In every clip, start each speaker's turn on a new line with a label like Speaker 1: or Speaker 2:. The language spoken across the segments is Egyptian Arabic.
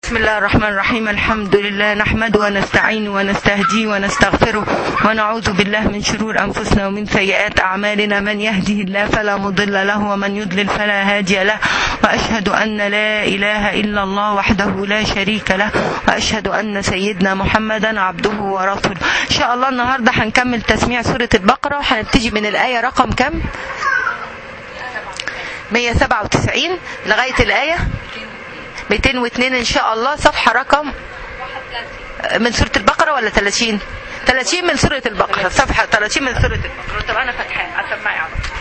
Speaker 1: بسم الله الرحمن الرحيم الحمد لله نحمده ونستعين ونستهديه ونستغفره ونعوذ بالله من شرور أنفسنا ومن سيئات أعمالنا من يهده الله فلا مضل له ومن يضلل فلا هادي له وأشهد أن لا إله إلا الله وحده لا شريك له وأشهد أن سيدنا محمدا عبده ورسوله إن شاء الله النهاردة هنكمل تسميع سورة البقرة وهنبتدي من الآية رقم كم 197 لغاية الآية 202 إن شاء الله صفحة رقم من سورة البقرة ولا 30 30 من سورة البقرة صفحة 30 من سورة البقرة طب أنا فاتحة أسمعي على طول.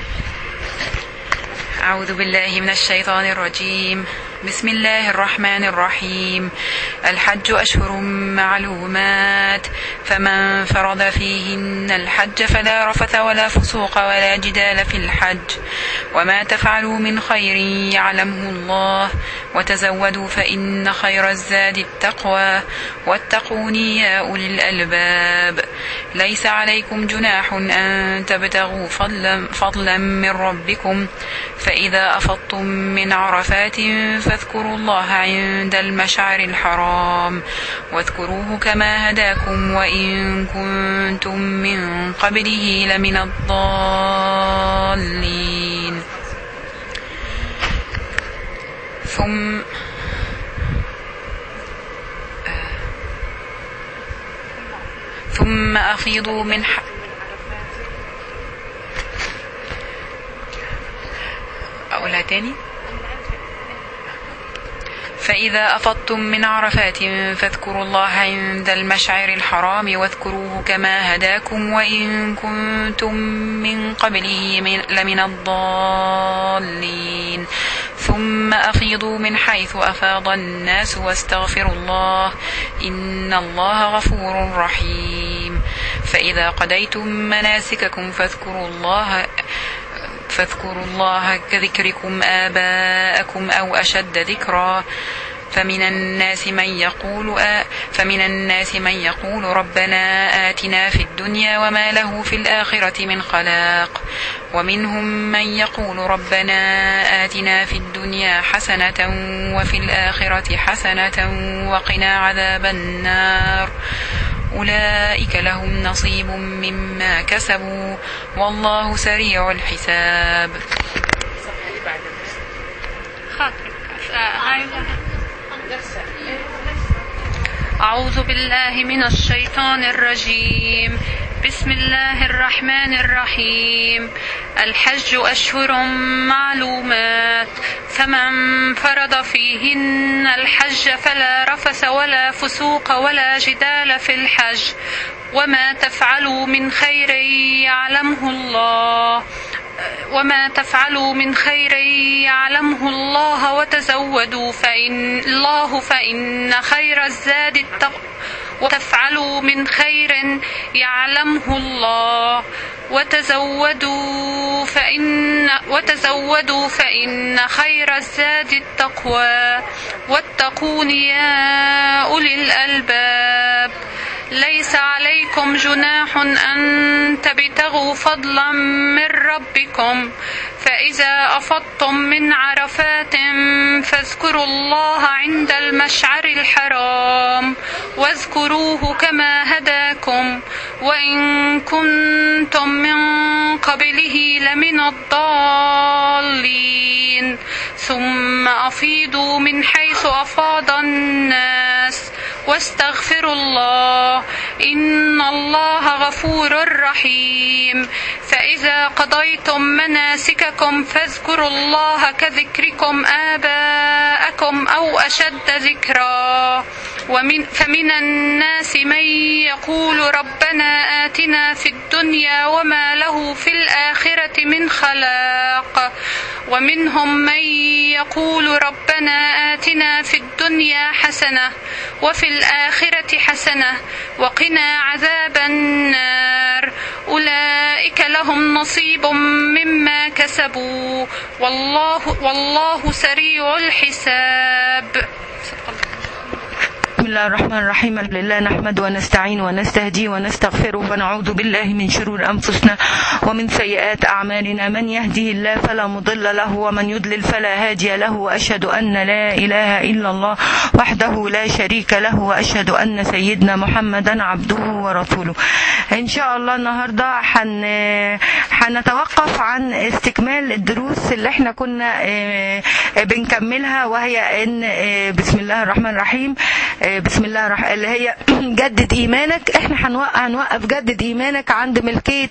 Speaker 2: أعوذ بالله من الشيطان الرجيم بسم الله الرحمن الرحيم الحج أشهر معلومات فمن فرض فيهن الحج فلا رفث ولا فسوق ولا جدال في الحج وما تفعلوا من خير يعلمه الله وتزودوا فإن خير الزاد التقوى واتقوني يا أولي الألباب ليس عليكم جناح أن تبتغوا فضلا, فضلا من ربكم فإذا أفضتم من عرفات فاذكروا الله عند المشعر الحرام واذكروه كما هداكم وإن كنتم من قبله لمن الضالين ثم ثم أفيضوا من ح... أقولها تاني فإذا أفضتم من عرفات فاذكروا الله عند المشعر الحرام واذكروه كما هداكم وإن كنتم من قبله من- لمن الضالين ثم أفيضوا من حيث أفاض الناس واستغفروا الله إن الله غفور رحيم فإذا قضيتم مناسككم فاذكروا الله فاذكروا الله كذكركم آباءكم أو أشد ذكرا فمن الناس من يقول آ فمن الناس من يقول ربنا آتنا في الدنيا وما له في الآخرة من خلاق ومنهم من يقول ربنا آتنا في الدنيا حسنة وفي الآخرة حسنة وقنا عذاب النار أولئك لهم نصيب مما كسبوا والله سريع الحساب
Speaker 3: أعوذ بالله من الشيطان الرجيم بسم الله الرحمن الرحيم الحج أشهر معلومات فمن فرض فيهن الحج فلا رفث ولا فسوق ولا جدال في الحج وما تفعلوا من خير يعلمه الله وما تفعلوا من خير يعلمه الله وتزودوا فإن الله فإن خير الزاد التقوى وتفعلوا من خير يعلمه الله وتزودوا فإن وتزودوا فإن خير الزاد التقوى واتقون يا أولي الألباب ليس عليكم جناح أن تبتغوا فضلا من ربكم فإذا أفضتم من عرفات فاذكروا الله عند المشعر الحرام واذكروه كما هداكم وإن كنتم من قبله لمن الضالين ثم أفيضوا من حيث أفاض الناس واستغفروا الله إن الله غفور رحيم فإذا قضيتم مناسككم فاذكروا الله كذكركم آباءكم أو أشد ذكرا ومن فمن الناس من يقول ربنا آتنا في الدنيا وما له في الآخرة من خلاق ومنهم من يقول ربنا آتنا في الدنيا حسنة وفي الآخرة حسنة وقنا عذاب النار أولئك لهم نصيب مما كسبوا والله والله سريع الحساب
Speaker 1: بسم الله الرحمن الرحيم لله نحمد ونستعين ونستهدي ونستغفره ونعوذ بالله من شرور أنفسنا ومن سيئات أعمالنا من يهده الله فلا مضل له ومن يضلل فلا هادي له وأشهد أن لا إله إلا الله وحده لا شريك له وأشهد أن سيدنا محمدا عبده ورسوله إن شاء الله النهاردة حن هنتوقف عن استكمال الدروس اللي احنا كنا آه، بنكملها وهي ان آه، بسم الله الرحمن الرحيم آه، بسم الله الرحمن اللي هي جدد ايمانك احنا هنوقف هنوقف جدد ايمانك عند ملكيه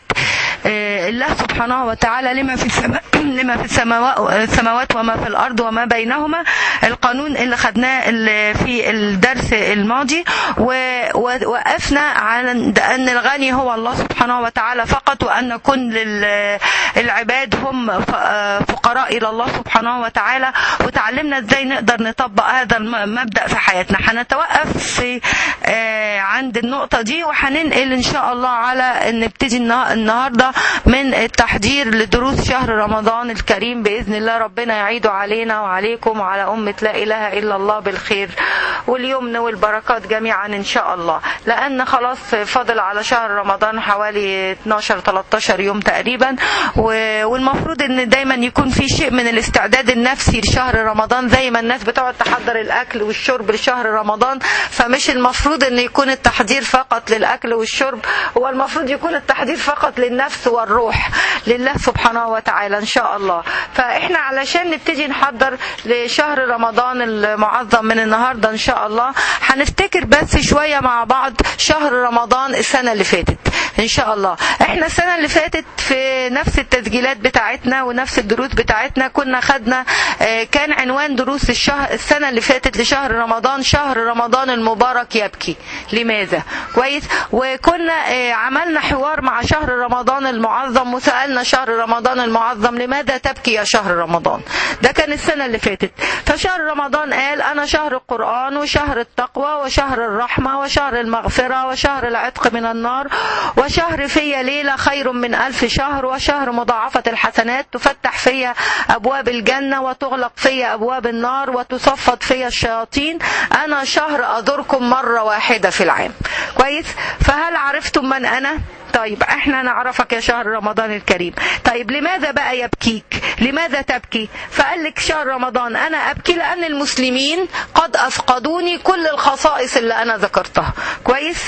Speaker 1: آه، الله سبحانه وتعالى لما في السماء لما في السماوات السماوات وما في الارض وما بينهما القانون اللي خدناه ال- في الدرس الماضي و- ووقفنا على ان الغني هو الله سبحانه وتعالى فقط وان كل ال- العباد هم ف- آه، فقراء الى الله سبحانه وتعالى وتعلمنا ازاي نقدر نطبق هذا المبدا في حياتنا هنتوقف في آه، عند النقطه دي وهننقل ان شاء الله على ان نبتدي النا- النهارده من التحضير لدروس شهر رمضان الكريم باذن الله ربنا يعيده علينا وعليكم وعلى امه لا اله الا الله بالخير واليمن والبركات جميعا ان شاء الله لان خلاص فاضل على شهر رمضان حوالي 12 13 يوم تقريبا و- والمفروض ان دايما يكون في شيء من الاستعداد النفسي لشهر رمضان زي ما الناس بتقعد تحضر الاكل والشرب لشهر رمضان فمش المفروض ان يكون التحضير فقط للاكل والشرب هو المفروض يكون التحضير فقط للنفس والروح لله سبحانه وتعالى ان شاء الله فاحنا علشان نبتدي نحضر لشهر رمضان المعظم من النهارده ان شاء الله هنفتكر بس شويه مع بعض شهر رمضان السنه اللي فاتت ان شاء الله احنا السنه اللي فاتت في نفس التسجيلات بتاعتنا ونفس الدروس بتاعتنا كنا خدنا آه، كان عنوان دروس الشهر السنه اللي فاتت لشهر رمضان شهر رمضان المبارك يبكي لماذا كويس وكنا آه، عملنا حوار مع شهر رمضان المعظم وسالنا شهر رمضان المعظم لماذا تبكي يا شهر رمضان ده كان السنه اللي فاتت فشهر رمضان قال انا شهر القران وشهر التقوى وشهر الرحمه وشهر المغفره وشهر العتق من النار وشهر فيا ليله خير من الف شهر وشهر مضاعفه الحسنات تفتح فيا ابواب الجنه وتغلق فيا ابواب النار وتصفد فيا الشياطين انا شهر ازوركم مره واحده في العام كويس فهل عرفتم من انا طيب احنا نعرفك يا شهر رمضان الكريم طيب لماذا بقى يبكيك لماذا تبكي فقال لك شهر رمضان انا ابكي لان المسلمين قد افقدوني كل الخصائص اللي انا ذكرتها كويس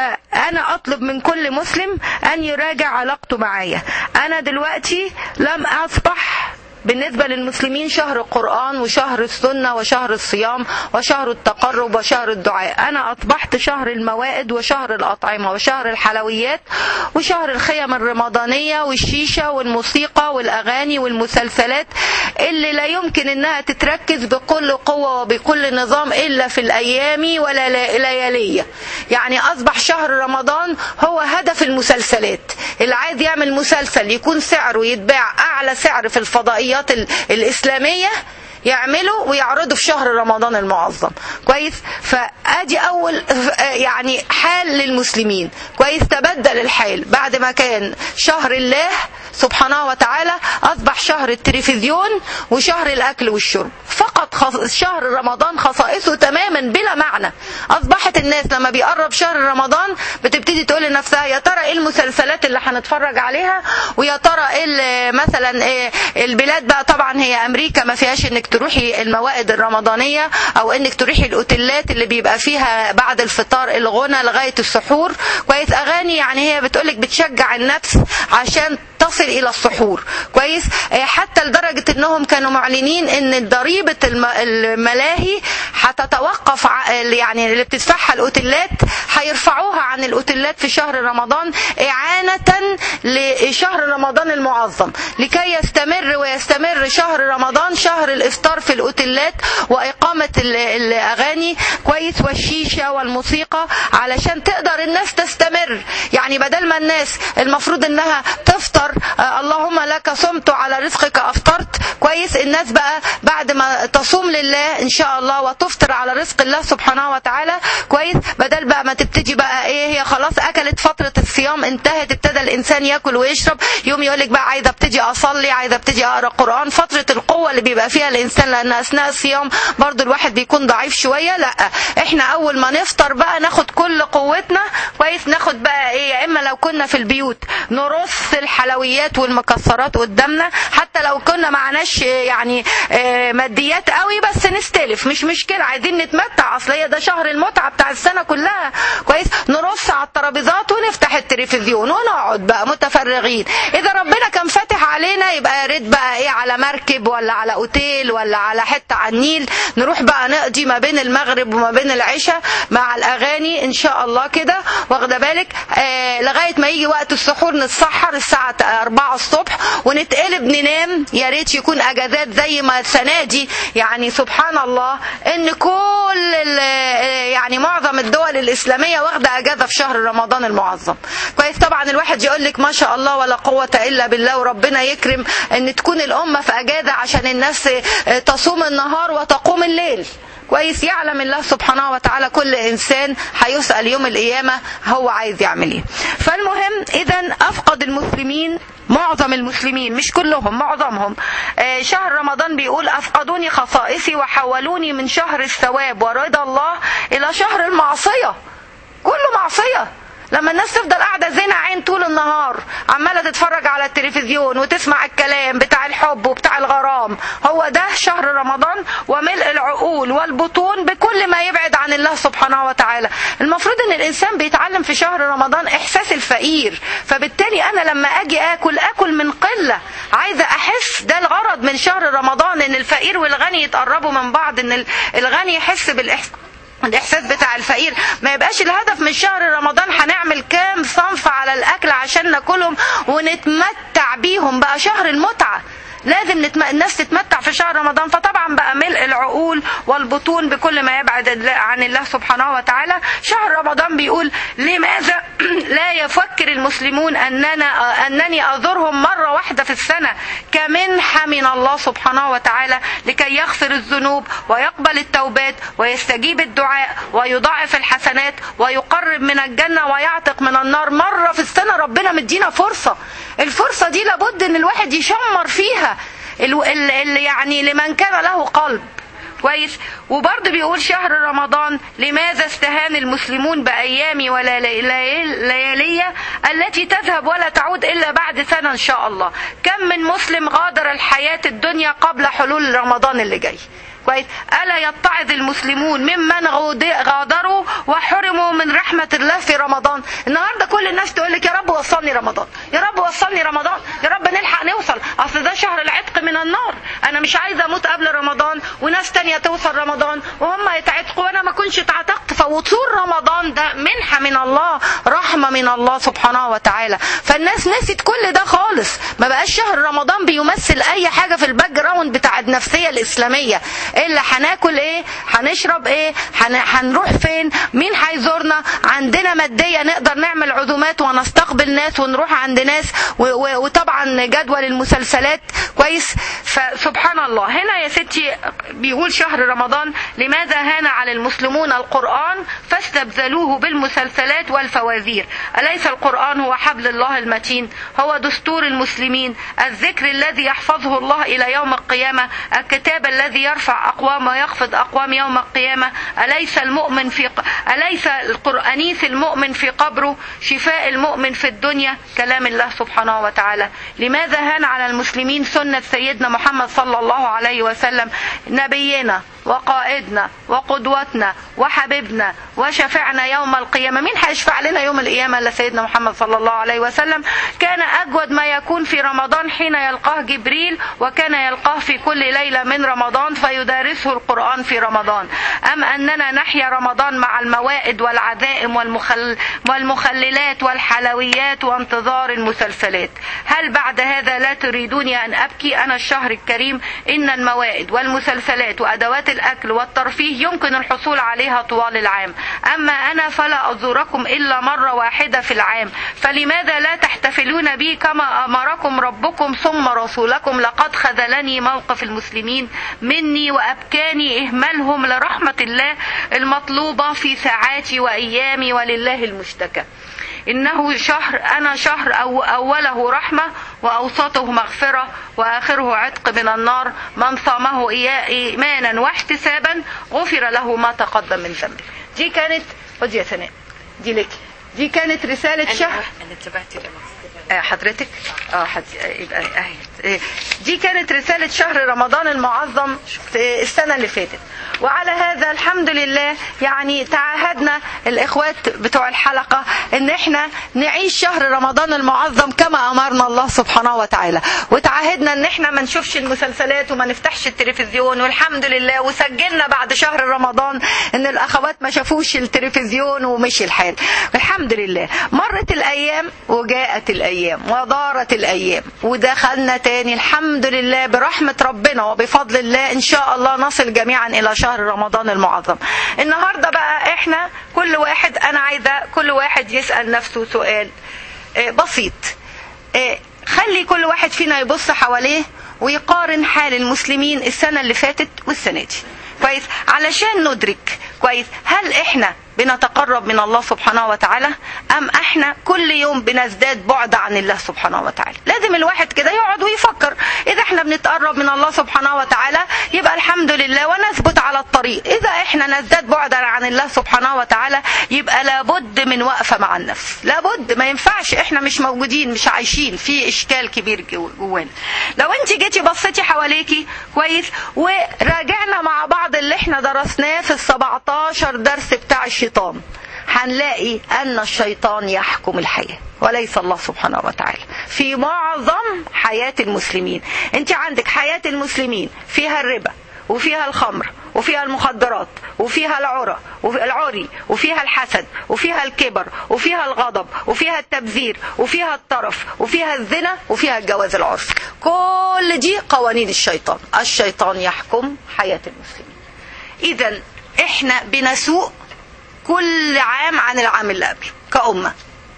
Speaker 1: فانا اطلب من كل مسلم ان يراجع علاقته معايا انا دلوقتي لم اصبح بالنسبة للمسلمين شهر القرآن وشهر السنة وشهر الصيام وشهر التقرب وشهر الدعاء أنا أصبحت شهر الموائد وشهر الأطعمة وشهر الحلويات وشهر الخيم الرمضانية والشيشة والموسيقى والأغاني والمسلسلات اللي لا يمكن إنها تتركز بكل قوة وبكل نظام إلا في الأيام ولا ليالية يعني أصبح شهر رمضان هو هدف المسلسلات اللي عايز يعمل مسلسل يكون سعره يتباع أعلى سعر في الفضائيات ال- الإسلامية يعملوا ويعرضوا في شهر رمضان المعظم كويس فادي اول يعني حال للمسلمين كويس تبدل الحال بعد ما كان شهر الله سبحانه وتعالى اصبح شهر التلفزيون وشهر الاكل والشرب فقط خص... شهر رمضان خصائصه تماما بلا معنى اصبحت الناس لما بيقرب شهر رمضان بتبتدي تقول لنفسها يا ترى ايه المسلسلات اللي هنتفرج عليها ويا ترى ايه ال- مثلا إيه البلاد بقى طبعا هي امريكا ما فيهاش انك تروحي الموائد الرمضانيه او انك تروحي الاوتيلات اللي بيبقى فيها بعد الفطار الغنى لغايه السحور كويس اغاني يعني هي بتقولك بتشجع النفس عشان تصل الى السحور كويس آه، حتى لدرجه انهم كانوا معلنين ان ضريبه الم- الملاهي هتتوقف ع- يعني اللي بتدفعها الاوتيلات هيرفعوها عن الاوتيلات في شهر رمضان اعانه لشهر رمضان المعظم لكي يستمر ويستمر شهر رمضان شهر الافطار في الاوتيلات واقامه ال- الاغاني كويس والشيشه والموسيقى علشان تقدر الناس تستمر يعني بدل ما الناس المفروض انها تفطر آه اللهم لك صمت على رزقك افطرت كويس الناس بقى بعد ما تصوم لله ان شاء الله وتفطر على رزق الله سبحانه وتعالى كويس بدل بقى ما تبتدي بقى ايه هي خلاص اكلت فتره الصيام انتهت ابتدى الانسان ياكل ويشرب يوم يقول لك بقى عايزه ابتدي اصلي عايزه ابتدي اقرا قران فتره القوه اللي بيبقى فيها الانسان لان اثناء الصيام برضو الواحد بيكون ضعيف شويه لا احنا اول ما نفطر بقى ناخد كل قوتنا كويس ناخد بقى ايه يا اما لو كنا في البيوت نرص الحلويات والمكسرات قدامنا حتى لو كنا معناش يعني آه، ماديات قوي بس نستلف مش مشكله عايزين نتمتع اصل هي ده شهر المتعه بتاع السنه كلها كويس نرص على الترابيزات ونفتح التلفزيون ونقعد بقى متفرغين اذا ربنا كان فاتح علينا يبقى يا ريت بقى ايه على مركب ولا على اوتيل ولا على حته على النيل نروح بقى نقضي ما بين المغرب وما بين العشاء مع الاغاني ان شاء الله كده واخده بالك آه لغايه ما يجي وقت السحور نتسحر الساعه 4 الصبح ونتقلب ننام يا ريت يكون اجازات زي ما السنه دي يعني سبحان الله ان كل ال- يعني معظم الدول الاسلاميه واخده اجازه في شهر رمضان المعظم كويس طبعا الواحد يقول لك ما شاء الله ولا قوه الا بالله وربنا يكرم ان تكون الامه في اجازه عشان الناس تصوم النهار وتقوم الليل كويس يعلم الله سبحانه وتعالى كل انسان هيسال يوم القيامه هو عايز يعمل ايه فالمهم اذا افقد المسلمين معظم المسلمين مش كلهم معظمهم آه، شهر رمضان بيقول افقدوني خصائصي وحولوني من شهر الثواب ورضا الله الى شهر المعصيه كله معصيه لما الناس تفضل قاعدة زينة عين طول النهار عمالة تتفرج على التلفزيون وتسمع الكلام بتاع الحب وبتاع الغرام هو ده شهر رمضان وملء العقول والبطون بكل ما يبعد عن الله سبحانه وتعالى المفروض ان الانسان بيتعلم في شهر رمضان احساس الفقير فبالتالي انا لما اجي اكل اكل من قلة عايزة احس ده الغرض من شهر رمضان ان الفقير والغني يتقربوا من بعض ان الغني يحس بالاحساس الاحساس بتاع الفقير ما يبقاش الهدف من شهر رمضان هنعمل كام صنف على الاكل عشان ناكلهم ونتمتع بيهم بقى شهر المتعه لازم نتم... الناس تتمتع في شهر رمضان فطبعا بقى ملء العقول والبطون بكل ما يبعد الله- عن الله سبحانه وتعالى شهر رمضان بيقول لماذا لا يفكر المسلمون اننا انني ازورهم مره واحده في السنه كمنحه من الله سبحانه وتعالى لكي يغفر الذنوب ويقبل التوبات ويستجيب الدعاء ويضاعف الحسنات ويقرب من الجنه ويعتق من النار مره في السنه ربنا مدينا فرصه الفرصه دي لابد ان الواحد يشمر فيها ال- ال- ال- يعني لمن كان له قلب كويس وبرضه بيقول شهر رمضان لماذا استهان المسلمون بأيامي ولا ليالية التي تذهب ولا تعود إلا بعد سنة إن شاء الله كم من مسلم غادر الحياة الدنيا قبل حلول رمضان اللي جاي كويس ألا يتعظ المسلمون ممن غود- غادروا وحرموا من رحمة الله في رمضان النهاردة كل الناس تقول لك يا رب وصلني رمضان يا رب وصلني رمضان يا رب نلحق نوصل أصل ده شهر العتق من النار أنا مش عايزة أموت قبل رمضان وناس تانية توصل رمضان وهم يتعتقوا وأنا ما كنتش اتعتقت فوصول رمضان ده منحة من الله رحمة من الله سبحانه وتعالى فالناس نسيت كل ده خالص ما بقاش شهر رمضان بيمثل أي حاجة في الباك جراوند بتاع النفسية الإسلامية إلا هناكل إيه هنشرب إيه هن- هنروح فين مين هيزورنا عندنا مادية نقدر نعمل عزومات ونستقبل ناس ونروح عند ناس و- و- وطبعا جدول المسلسلات كويس فسبحان الله هنا يا ستي بيقول شهر رمضان لماذا هان على المسلمون القرآن فاستبذلوه بالمسلسلات والفوازير أليس القرآن هو حبل الله المتين هو دستور المسلمين الذكر الذي يحفظه الله إلى يوم القيامة الكتاب الذي يرفع أقوام ويخفض أقوام يوم القيامة أليس المؤمن في أليس القرآنيس المؤمن في قبره شفاء المؤمن في الدنيا كلام الله سبحانه وتعالى لماذا هان على المسلمين سنة سيدنا محمد صلى الله عليه وسلم نبينا وقائدنا وقدوتنا وحبيبنا وشفعنا يوم القيامة مين هيشفع لنا يوم القيامة إلا سيدنا محمد صلى الله عليه وسلم كان أجود ما يكون في رمضان حين يلقاه جبريل وكان يلقاه في كل ليلة من رمضان فيدارسه القرآن في رمضان أم أننا نحيا رمضان مع الموائد والعزائم والمخل والمخللات والحلويات وانتظار المسلسلات هل بعد هذا لا تريدوني أن أبكي أنا الشهر الكريم إن الموائد والمسلسلات وأدوات الأكل والترفيه يمكن الحصول عليها طوال العام أما أنا فلا أزوركم إلا مرة واحدة في العام فلماذا لا تحتفلون بي كما أمركم ربكم ثم رسولكم لقد خذلني موقف المسلمين مني وأبكاني إهمالهم لرحمة الله المطلوبة في ساعاتي وأيامي ولله المشتكى إنه شهر أنا شهر أو أوله رحمة وأوسطه مغفرة وآخره عتق من النار من صامه إيا- إيمانا واحتسابا غفر له ما تقدم من ذنبه دي كانت خدي يا سناء دي لك دي كانت رسالة شهر
Speaker 2: انا تبعت
Speaker 1: آه، حضرتك اه حد... آه، يبقى اهي آه، دي كانت رسالة شهر رمضان المعظم في السنة اللي فاتت وعلى هذا الحمد لله يعني تعاهدنا الاخوات بتوع الحلقة ان احنا نعيش شهر رمضان المعظم كما امرنا الله سبحانه وتعالى وتعاهدنا ان احنا ما نشوفش المسلسلات وما نفتحش التلفزيون والحمد لله وسجلنا بعد شهر رمضان ان الاخوات ما شافوش التلفزيون ومشي الحال الحمد لله مرت الايام وجاءت الايام ودارت الايام ودخلنا تاني الحمد لله برحمة ربنا وبفضل الله ان شاء الله نصل جميعا الى شهر رمضان المعظم النهاردة بقى احنا كل واحد انا عايزة كل واحد يسأل نفسه سؤال آه، بسيط آه، خلي كل واحد فينا يبص حواليه ويقارن حال المسلمين السنة اللي فاتت والسنة دي كويس علشان ندرك كويس هل احنا بنتقرب من الله سبحانه وتعالى ام احنا كل يوم بنزداد بعد عن الله سبحانه وتعالى لازم الواحد كده يقعد ويفكر اذا احنا بنتقرب من الله سبحانه وتعالى يبقى الحمد لله ونثبت على الطريق اذا احنا نزداد بعدا عن الله سبحانه وتعالى يبقى لابد من وقفه مع النفس لابد ما ينفعش احنا مش موجودين مش عايشين في اشكال كبير جو- جوانا لو انت جيتي بصيتي حواليكي كويس وراجعنا مع بعض اللي احنا درسناه في ال 17 درس بتاع الشيطان هنلاقي ان الشيطان يحكم الحياه وليس الله سبحانه وتعالى في معظم حياه المسلمين انت عندك حياه المسلمين فيها الربا وفيها الخمر وفيها المخدرات وفيها العرى وفي العري وفيها الحسد وفيها الكبر وفيها الغضب وفيها التبذير وفيها الطرف وفيها الزنا وفيها الجواز العرفي كل دي قوانين الشيطان الشيطان يحكم حياة المسلمين إذا إحنا بنسوء كل عام عن العام اللي قبله كأمة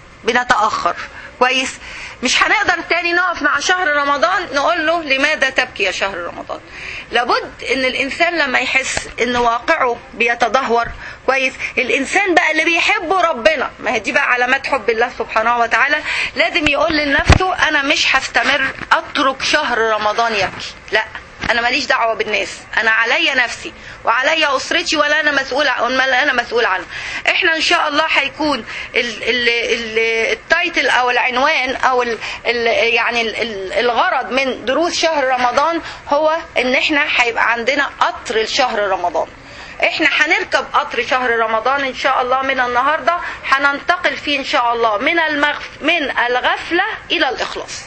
Speaker 1: بنتأخر كويس مش هنقدر تاني نقف مع شهر رمضان نقول له لماذا تبكي يا شهر رمضان لابد ان الانسان لما يحس ان واقعه بيتدهور كويس الانسان بقى اللي بيحبه ربنا ما هي دي بقى علامات حب الله سبحانه وتعالى لازم يقول لنفسه انا مش هستمر اترك شهر رمضان يبكي لا انا ماليش دعوه بالناس انا عليا نفسي وعليا اسرتي ولا انا مسؤول ولا انا مسؤول عنه احنا ان شاء الله هيكون ال- ال- ال- التايتل او العنوان او ال ال يعني ال- ال- الغرض من دروس شهر رمضان هو ان احنا هيبقى عندنا قطر لشهر رمضان احنا هنركب قطر شهر رمضان ان شاء الله من النهارده هننتقل فيه ان شاء الله من المغف من الغفله الى الاخلاص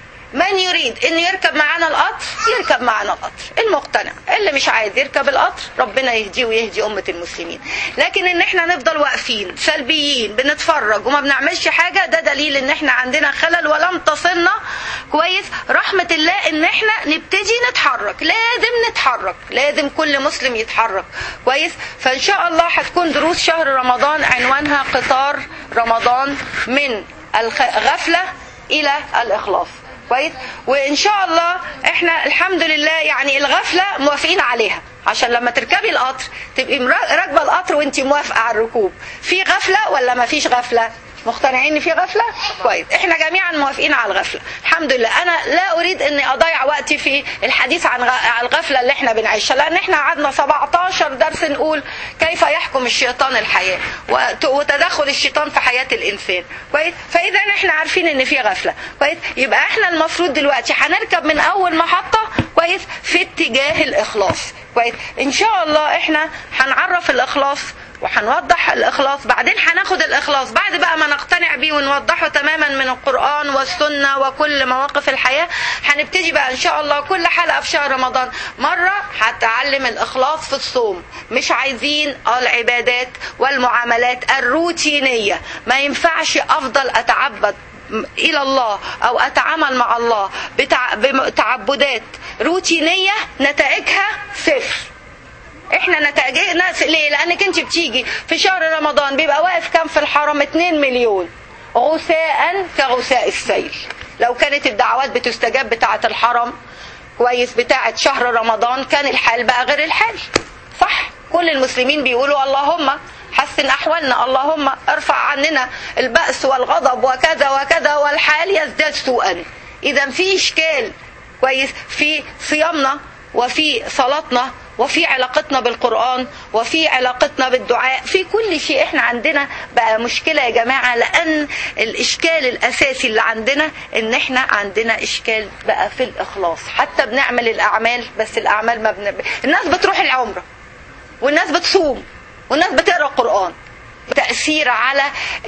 Speaker 1: من يريد انه يركب معانا القطر يركب معانا القطر المقتنع اللي مش عايز يركب القطر ربنا يهديه ويهدي امه المسلمين لكن ان احنا نفضل واقفين سلبيين بنتفرج وما بنعملش حاجه ده دليل ان احنا عندنا خلل ولم تصلنا كويس رحمه الله ان احنا نبتدي نتحرك لازم نتحرك لازم كل مسلم يتحرك كويس فان شاء الله هتكون دروس شهر رمضان عنوانها قطار رمضان من الغفله الى الاخلاص كويس وان شاء الله احنا الحمد لله يعني الغفله موافقين عليها عشان لما تركبي القطر تبقي مرا- راكبه القطر وانت موافقه على الركوب في غفله ولا ما فيش غفله مقتنعين ان في غفله كويس احنا جميعا موافقين على الغفله الحمد لله انا لا اريد اني اضيع وقتي في الحديث عن غ- عن الغفله اللي احنا بنعيشها لان احنا قعدنا 17 درس نقول كيف يحكم الشيطان الحياه وت- وتدخل الشيطان في حياه الانسان كويس فاذا احنا عارفين ان في غفله كويس يبقى احنا المفروض دلوقتي هنركب من اول محطه كويس في اتجاه الاخلاص كويس ان شاء الله احنا هنعرف الاخلاص وهنوضح الاخلاص بعدين هناخد الاخلاص بعد بقى ما نقتنع بيه ونوضحه تماما من القران والسنه وكل مواقف الحياه هنبتدي بقى ان شاء الله كل حلقه في شهر رمضان مره هتعلم الاخلاص في الصوم مش عايزين العبادات والمعاملات الروتينيه ما ينفعش افضل اتعبد الى الله او اتعامل مع الله بتع... بتعبدات روتينيه نتائجها صفر احنا نتاجئنا ليه لانك انت بتيجي في شهر رمضان بيبقى واقف كام في الحرم 2 مليون غثاء كغثاء السيل لو كانت الدعوات بتستجاب بتاعه الحرم كويس بتاعه شهر رمضان كان الحال بقى غير الحال صح كل المسلمين بيقولوا اللهم حسن احوالنا اللهم ارفع عننا البأس والغضب وكذا وكذا والحال يزداد سوءا اذا في اشكال كويس في صيامنا وفي صلاتنا وفي علاقتنا بالقرآن وفي علاقتنا بالدعاء في كل شيء احنا عندنا بقى مشكلة يا جماعة لأن الإشكال الأساسي اللي عندنا إن احنا عندنا إشكال بقى في الإخلاص حتى بنعمل الأعمال بس الأعمال ما بن... الناس بتروح العمرة والناس بتصوم والناس بتقرأ القرآن تأثير على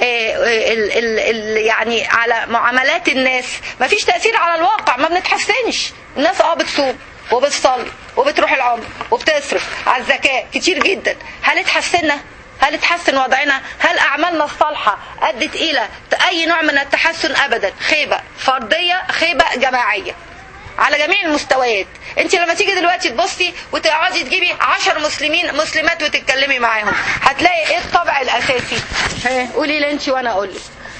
Speaker 1: ال ال ال يعني على معاملات الناس ما فيش تأثير على الواقع ما بنتحسنش الناس اه بتصوم وبتصلي وبتروح العمر وبتصرف على الزكاة كتير جدا هل اتحسنا هل اتحسن وضعنا هل اعمالنا الصالحة ادت الى اي نوع من التحسن ابدا خيبة فردية خيبة جماعية على جميع المستويات انت لما تيجي دلوقتي تبصي وتقعدي تجيبي عشر مسلمين مسلمات وتتكلمي معاهم هتلاقي ايه الطبع الاساسي قولي لي انت وانا اقول لك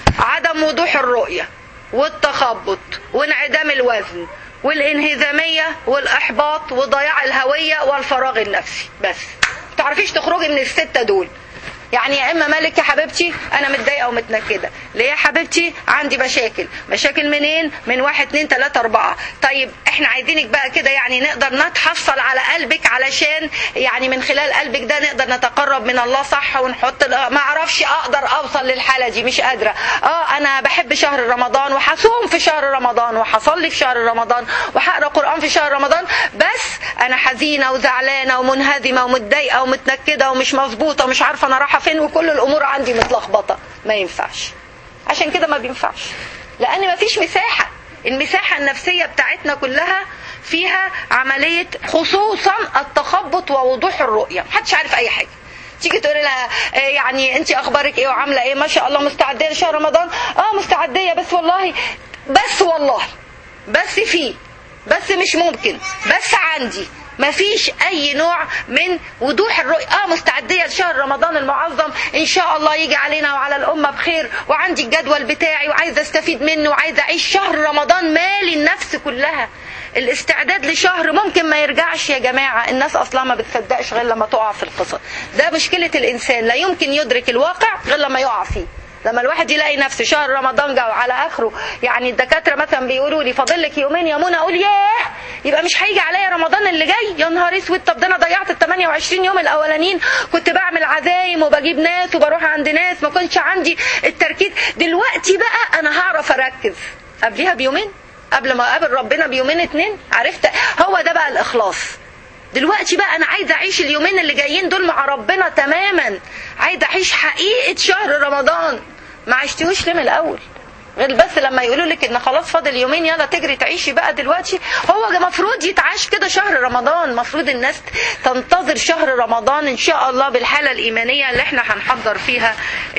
Speaker 1: عدم وضوح الرؤية والتخبط وانعدام الوزن والانهزامية والإحباط وضياع الهوية والفراغ النفسي بس تعرفيش تخرجي من الستة دول يعني يا اما مالك يا حبيبتي انا متضايقه ومتنكده ليه يا حبيبتي عندي مشاكل مشاكل منين من واحد اتنين تلاته اربعه طيب احنا عايزينك بقى كده يعني نقدر نتحصل على قلبك علشان يعني من خلال قلبك ده نقدر نتقرب من الله صح ونحط ما اعرفش اقدر اوصل للحاله دي مش قادره اه انا بحب شهر رمضان وهصوم في شهر رمضان وهصلي في شهر رمضان وهقرا قران في شهر رمضان بس انا حزينه وزعلانه ومنهزمه ومتضايقه ومتنكده ومش مظبوطه ومش عارفه انا رايحه فين وكل الامور عندي متلخبطه ما ينفعش عشان كده ما بينفعش لان ما فيش مساحه المساحه النفسيه بتاعتنا كلها فيها عمليه خصوصا التخبط ووضوح الرؤيه محدش عارف اي حاجه تيجي تقولي لها يعني انت اخبارك ايه وعامله ايه ما شاء الله مستعديه لشهر رمضان اه مستعديه بس والله بس والله بس في بس مش ممكن بس عندي مفيش اي نوع من وضوح الرؤية اه مستعدية لشهر رمضان المعظم ان شاء الله يجي علينا وعلى الامة بخير وعندي الجدول بتاعي وعايزة استفيد منه وعايزة اعيش شهر رمضان مالي النفس كلها الاستعداد لشهر ممكن ما يرجعش يا جماعة الناس اصلا ما بتصدقش غير لما تقع في القصة ده مشكلة الانسان لا يمكن يدرك الواقع غير لما يقع فيه لما الواحد يلاقي نفسه شهر رمضان جاء على اخره يعني الدكاتره مثلا بيقولوا لي فاضل لك يومين يا منى اقول ياه يبقى مش هيجي عليا رمضان اللي جاي يا نهار اسود طب ده انا ضيعت ال 28 يوم الاولانيين كنت بعمل عزايم وبجيب ناس وبروح عند ناس ما كنتش عندي التركيز دلوقتي بقى انا هعرف اركز قبلها بيومين قبل ما اقابل ربنا بيومين اتنين عرفت هو ده بقى الاخلاص دلوقتي بقى انا عايزه اعيش اليومين اللي جايين دول مع ربنا تماما عايزه اعيش حقيقه شهر رمضان ما عشتوش ليه من الاول غير بس لما يقولوا لك ان خلاص فاضل يومين يلا تجري تعيشي بقى دلوقتي هو المفروض يتعاش كده شهر رمضان المفروض الناس تنتظر شهر رمضان ان شاء الله بالحاله الايمانيه اللي احنا هنحضر فيها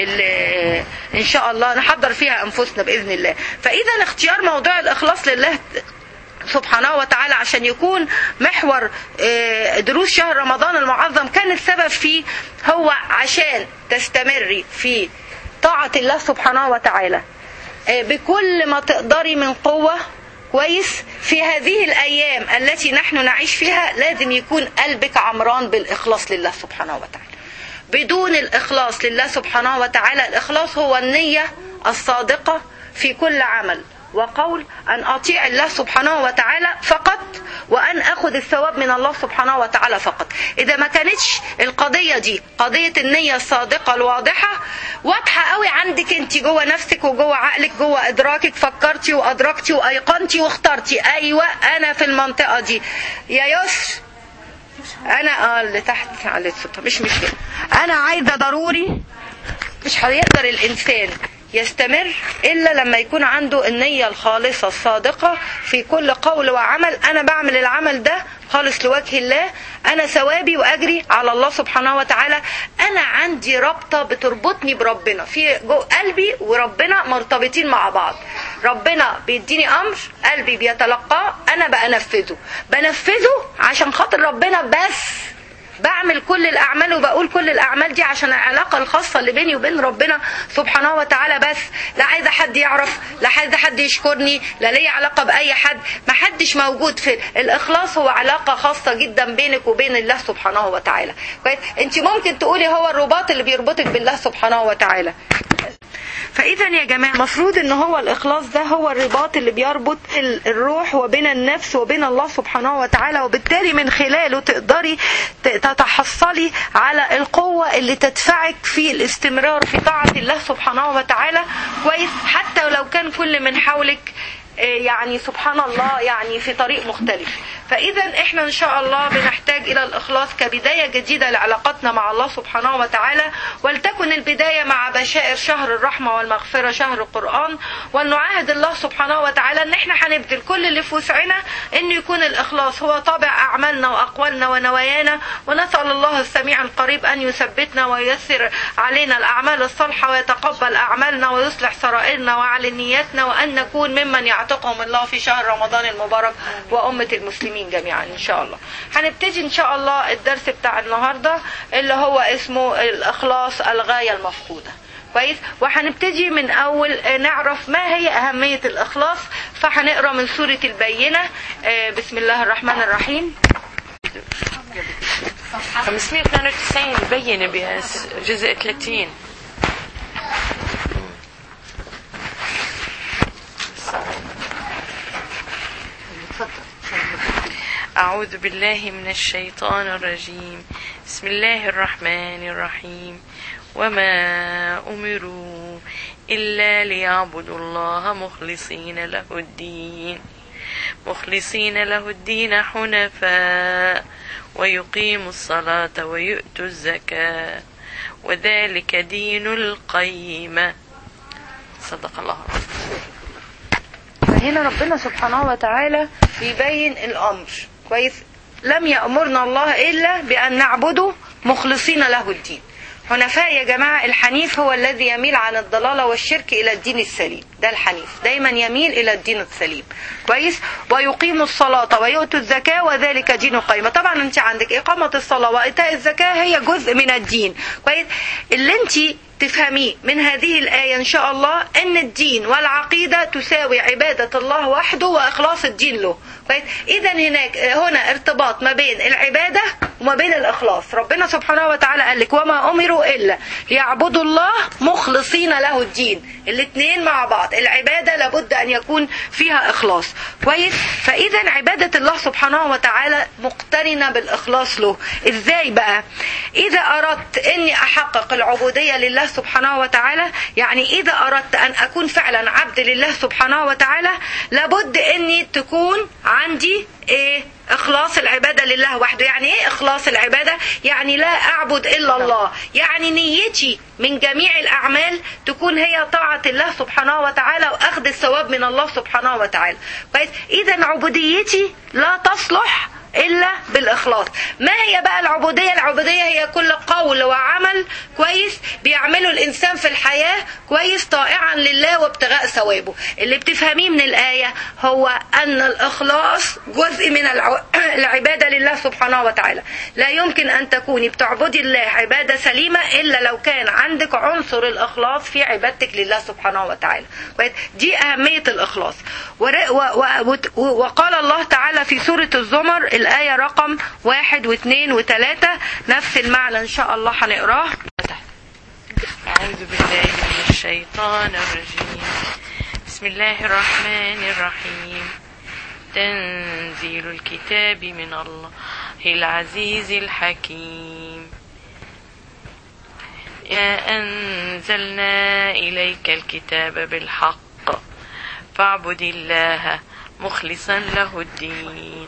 Speaker 1: ان شاء الله نحضر فيها انفسنا باذن الله فاذا اختيار موضوع الاخلاص لله سبحانه وتعالى عشان يكون محور دروس شهر رمضان المعظم كان السبب فيه هو عشان تستمري في طاعة الله سبحانه وتعالى بكل ما تقدري من قوة كويس في هذه الأيام التي نحن نعيش فيها لازم يكون قلبك عمران بالإخلاص لله سبحانه وتعالى بدون الإخلاص لله سبحانه وتعالى الإخلاص هو النية الصادقة في كل عمل وقول أن أطيع الله سبحانه وتعالى فقط وأن أخذ الثواب من الله سبحانه وتعالى فقط إذا ما كانتش القضية دي قضية النية الصادقة الواضحة واضحة قوي عندك أنت جوه نفسك وجوه عقلك جوه إدراكك فكرتي وأدركتي وأيقنتي واخترتي أيوة أنا في المنطقة دي يا يسر أنا آه اللي تحت على الصوت مش مشكلة أنا عايزة ضروري مش هيقدر الإنسان يستمر إلا لما يكون عنده النية الخالصة الصادقة في كل قول وعمل أنا بعمل العمل ده خالص لوجه الله أنا ثوابي وأجري على الله سبحانه وتعالى أنا عندي رابطة بتربطني بربنا في جو قلبي وربنا مرتبطين مع بعض ربنا بيديني أمر قلبي بيتلقاه أنا بنفذه بنفذه عشان خاطر ربنا بس بعمل كل الاعمال وبقول كل الاعمال دي عشان العلاقه الخاصه اللي بيني وبين ربنا سبحانه وتعالى بس لا عايزه حد يعرف لا عايزه حد يشكرني لا ليا علاقه باي حد ما حدش موجود في الاخلاص هو علاقه خاصه جدا بينك وبين الله سبحانه وتعالى كويس انت ممكن تقولي هو الرباط اللي بيربطك بالله سبحانه وتعالى فاذا يا جماعه المفروض ان هو الاخلاص ده هو الرباط اللي بيربط ال- الروح وبين النفس وبين الله سبحانه وتعالى وبالتالي من خلاله تقدري ت- تتحصلي على القوه اللي تدفعك في الاستمرار في طاعه الله سبحانه وتعالى كويس حتى لو كان كل من حولك آه، يعني سبحان الله يعني في طريق مختلف فإذا إحنا إن شاء الله بنحتاج إلى الإخلاص كبداية جديدة لعلاقتنا مع الله سبحانه وتعالى ولتكن البداية مع بشائر شهر الرحمة والمغفرة شهر القرآن ونعاهد الله سبحانه وتعالى إن إحنا هنبذل كل اللي في وسعنا إن يكون الإخلاص هو طابع أعمالنا وأقوالنا ونوايانا ونسأل الله السميع القريب أن يثبتنا وييسر علينا الأعمال الصالحة ويتقبل أعمالنا ويصلح سرائرنا وعلنياتنا وأن نكون ممن يعتقهم الله في شهر رمضان المبارك وأمة المسلمين جميعا إن شاء الله هنبتدي إن شاء الله الدرس بتاع النهاردة اللي هو اسمه الإخلاص الغاية المفقودة كويس وهنبتدي من اول آه، نعرف ما هي اهميه الاخلاص فهنقرا من سوره البينه آه، بسم الله الرحمن الرحيم
Speaker 4: 592 مبينة بس جزء 30 أعوذ بالله من الشيطان الرجيم بسم الله الرحمن الرحيم وما أمروا إلا ليعبدوا الله مخلصين له الدين مخلصين له الدين حنفاء ويقيموا الصلاة ويؤتوا الزكاة وذلك دين القيمة صدق الله العظيم
Speaker 1: فهنا ربنا سبحانه وتعالى بيبين الامر كويس لم يامرنا الله الا بان نعبده مخلصين له الدين حنفاء يا جماعة الحنيف هو الذي يميل عن الضلالة والشرك إلى الدين السليم ده الحنيف دايما يميل إلى الدين السليم كويس ويقيم الصلاة ويؤتوا الزكاة وذلك دين القيمة طبعا أنت عندك إقامة الصلاة وإيتاء الزكاة هي جزء من الدين كويس اللي أنت تفهميه من هذه الآية إن شاء الله أن الدين والعقيدة تساوي عبادة الله وحده وإخلاص الدين له كويس إذا هناك هنا ارتباط ما بين العبادة وما بين الإخلاص ربنا سبحانه وتعالى قال لك وما أمروا إلا ليعبدوا الله مخلصين له الدين الاثنين مع بعض العبادة لابد أن يكون فيها إخلاص كويس فإذا عبادة الله سبحانه وتعالى مقترنة بالإخلاص له إزاي بقى إذا أردت أني أحقق العبودية لله سبحانه وتعالى يعني إذا أردت أن أكون فعلا عبد لله سبحانه وتعالى لابد أني تكون عندي إيه إخلاص العبادة لله وحده يعني إيه إخلاص العبادة يعني لا أعبد إلا الله يعني نيتي من جميع الأعمال تكون هي طاعة الله سبحانه وتعالى وأخذ الثواب من الله سبحانه وتعالى كويس إذا عبوديتي لا تصلح إلا بالإخلاص ما هي بقى العبودية العبودية هي كل قول وعمل كويس بيعمله الإنسان في الحياة كويس طائعا لله وابتغاء ثوابه اللي بتفهميه من الآية هو أن الإخلاص جزء من الع- العبادة لله سبحانه وتعالى لا يمكن أن تكوني بتعبدي الله عبادة سليمة إلا لو كان عندك عنصر الإخلاص في عبادتك لله سبحانه وتعالى كويس؟ دي أهمية الإخلاص ور- و- و- و- وقال الله تعالى في سورة الزمر الآية رقم واحد واثنين وثلاثة نفس المعنى إن شاء الله هنقراه
Speaker 4: أعوذ بالله من الشيطان الرجيم بسم الله الرحمن الرحيم تنزيل الكتاب من الله العزيز الحكيم يا أنزلنا إليك الكتاب بالحق فاعبد الله مخلصا له الدين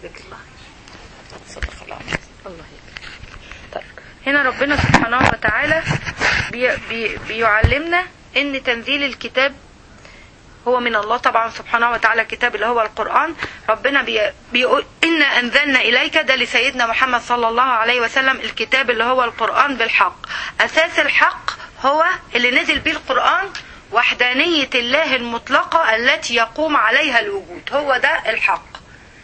Speaker 4: صدق الله الله
Speaker 1: طيب هنا ربنا سبحانه وتعالى بي بي بيعلمنا ان تنزيل الكتاب هو من الله طبعا سبحانه وتعالى الكتاب اللي هو القرآن ربنا بي بيقول إنا أنزلنا إليك ده لسيدنا محمد صلى الله عليه وسلم الكتاب اللي هو القرآن بالحق أساس الحق هو اللي نزل به القرآن وحدانية الله المطلقة التي يقوم عليها الوجود هو ده الحق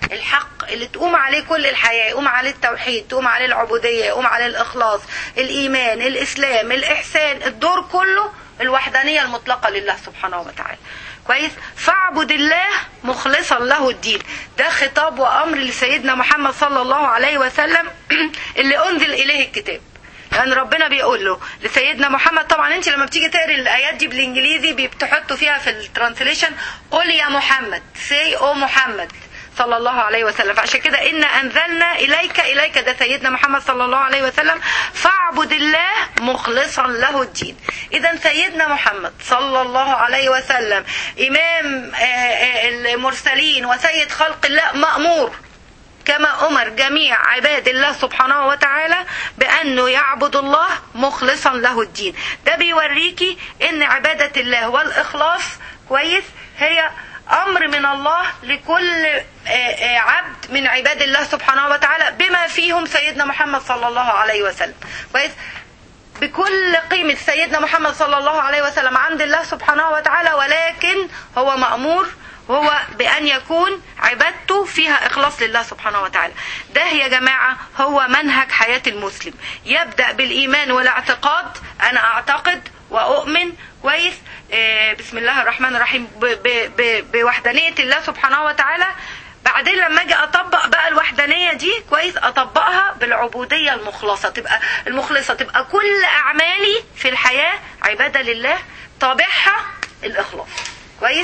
Speaker 1: الحق اللي تقوم عليه كل الحياة يقوم عليه التوحيد تقوم عليه العبودية يقوم عليه الإخلاص الإيمان الإسلام الإحسان الدور كله الوحدانية المطلقة لله سبحانه وتعالى كويس فاعبد الله مخلصا له الدين ده خطاب وامر لسيدنا محمد صلى الله عليه وسلم اللي انزل اليه الكتاب لان ربنا بيقول له لسيدنا محمد طبعا انت لما بتيجي تقري الايات دي بالانجليزي بتحطوا فيها في الترانسليشن قل يا محمد سي او محمد صلى الله عليه وسلم فعشان كده إن أنزلنا إليك إليك ده سيدنا محمد صلى الله عليه وسلم فاعبد الله مخلصا له الدين إذا سيدنا محمد صلى الله عليه وسلم إمام المرسلين وسيد خلق الله مأمور كما أمر جميع عباد الله سبحانه وتعالى بأنه يعبد الله مخلصا له الدين ده بيوريكي إن عبادة الله والإخلاص كويس هي امر من الله لكل عبد من عباد الله سبحانه وتعالى بما فيهم سيدنا محمد صلى الله عليه وسلم كويس بكل قيمة سيدنا محمد صلى الله عليه وسلم عند الله سبحانه وتعالى ولكن هو مأمور هو بأن يكون عبادته فيها إخلاص لله سبحانه وتعالى ده يا جماعة هو منهج حياة المسلم يبدأ بالإيمان والاعتقاد أنا أعتقد وأؤمن كويس بسم الله الرحمن الرحيم بوحدانية الله سبحانه وتعالى بعدين لما اجي اطبق بقى الوحدانيه دي كويس اطبقها بالعبوديه المخلصه تبقى المخلصه تبقى كل اعمالي في الحياه عباده لله طابعها الاخلاص كويس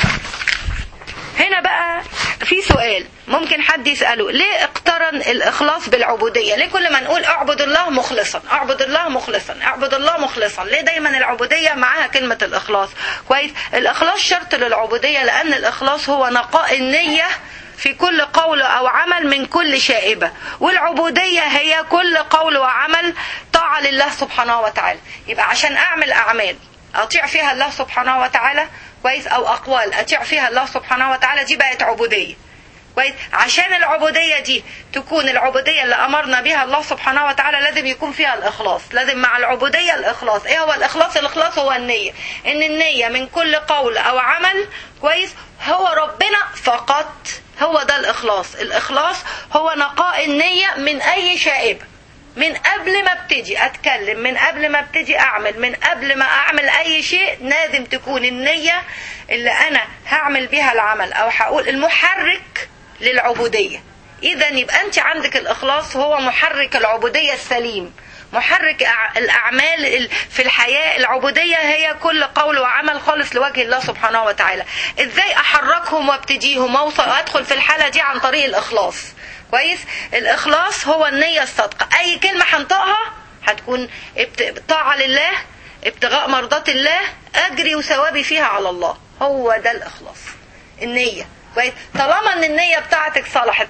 Speaker 1: هنا بقى في سؤال ممكن حد يسأله ليه اقترن الإخلاص بالعبودية ليه كل ما نقول اعبد الله مخلصا اعبد الله مخلصا اعبد الله مخلصا ليه دايما العبودية معاها كلمة الإخلاص كويس الإخلاص شرط للعبودية لأن الإخلاص هو نقاء النية في كل قول أو عمل من كل شائبة والعبودية هي كل قول وعمل طاعة لله سبحانه وتعالى يبقى عشان أعمل أعمال أطيع فيها الله سبحانه وتعالى كويس او اقوال اطيع فيها الله سبحانه وتعالى دي بقت عبوديه كويس عشان العبوديه دي تكون العبوديه اللي امرنا بها الله سبحانه وتعالى لازم يكون فيها الاخلاص لازم مع العبوديه الاخلاص ايه هو الاخلاص الاخلاص هو النيه ان النيه من كل قول او عمل كويس هو ربنا فقط هو ده الاخلاص الاخلاص هو نقاء النيه من اي شائبه من قبل ما ابتدي اتكلم من قبل ما ابتدي اعمل من قبل ما اعمل اي شيء لازم تكون النية اللي انا هعمل بها العمل او هقول المحرك للعبودية اذا يبقى انت عندك الاخلاص هو محرك العبودية السليم محرك الاعمال في الحياه العبوديه هي كل قول وعمل خالص لوجه الله سبحانه وتعالى ازاي احركهم وابتديهم اوصل وادخل في الحاله دي عن طريق الاخلاص كويس الاخلاص هو النيه الصادقه اي كلمه هنطقها هتكون طاعه لله ابتغاء مرضات الله اجري وثوابي فيها على الله هو ده الاخلاص النيه كويس طالما ان النيه بتاعتك صلحت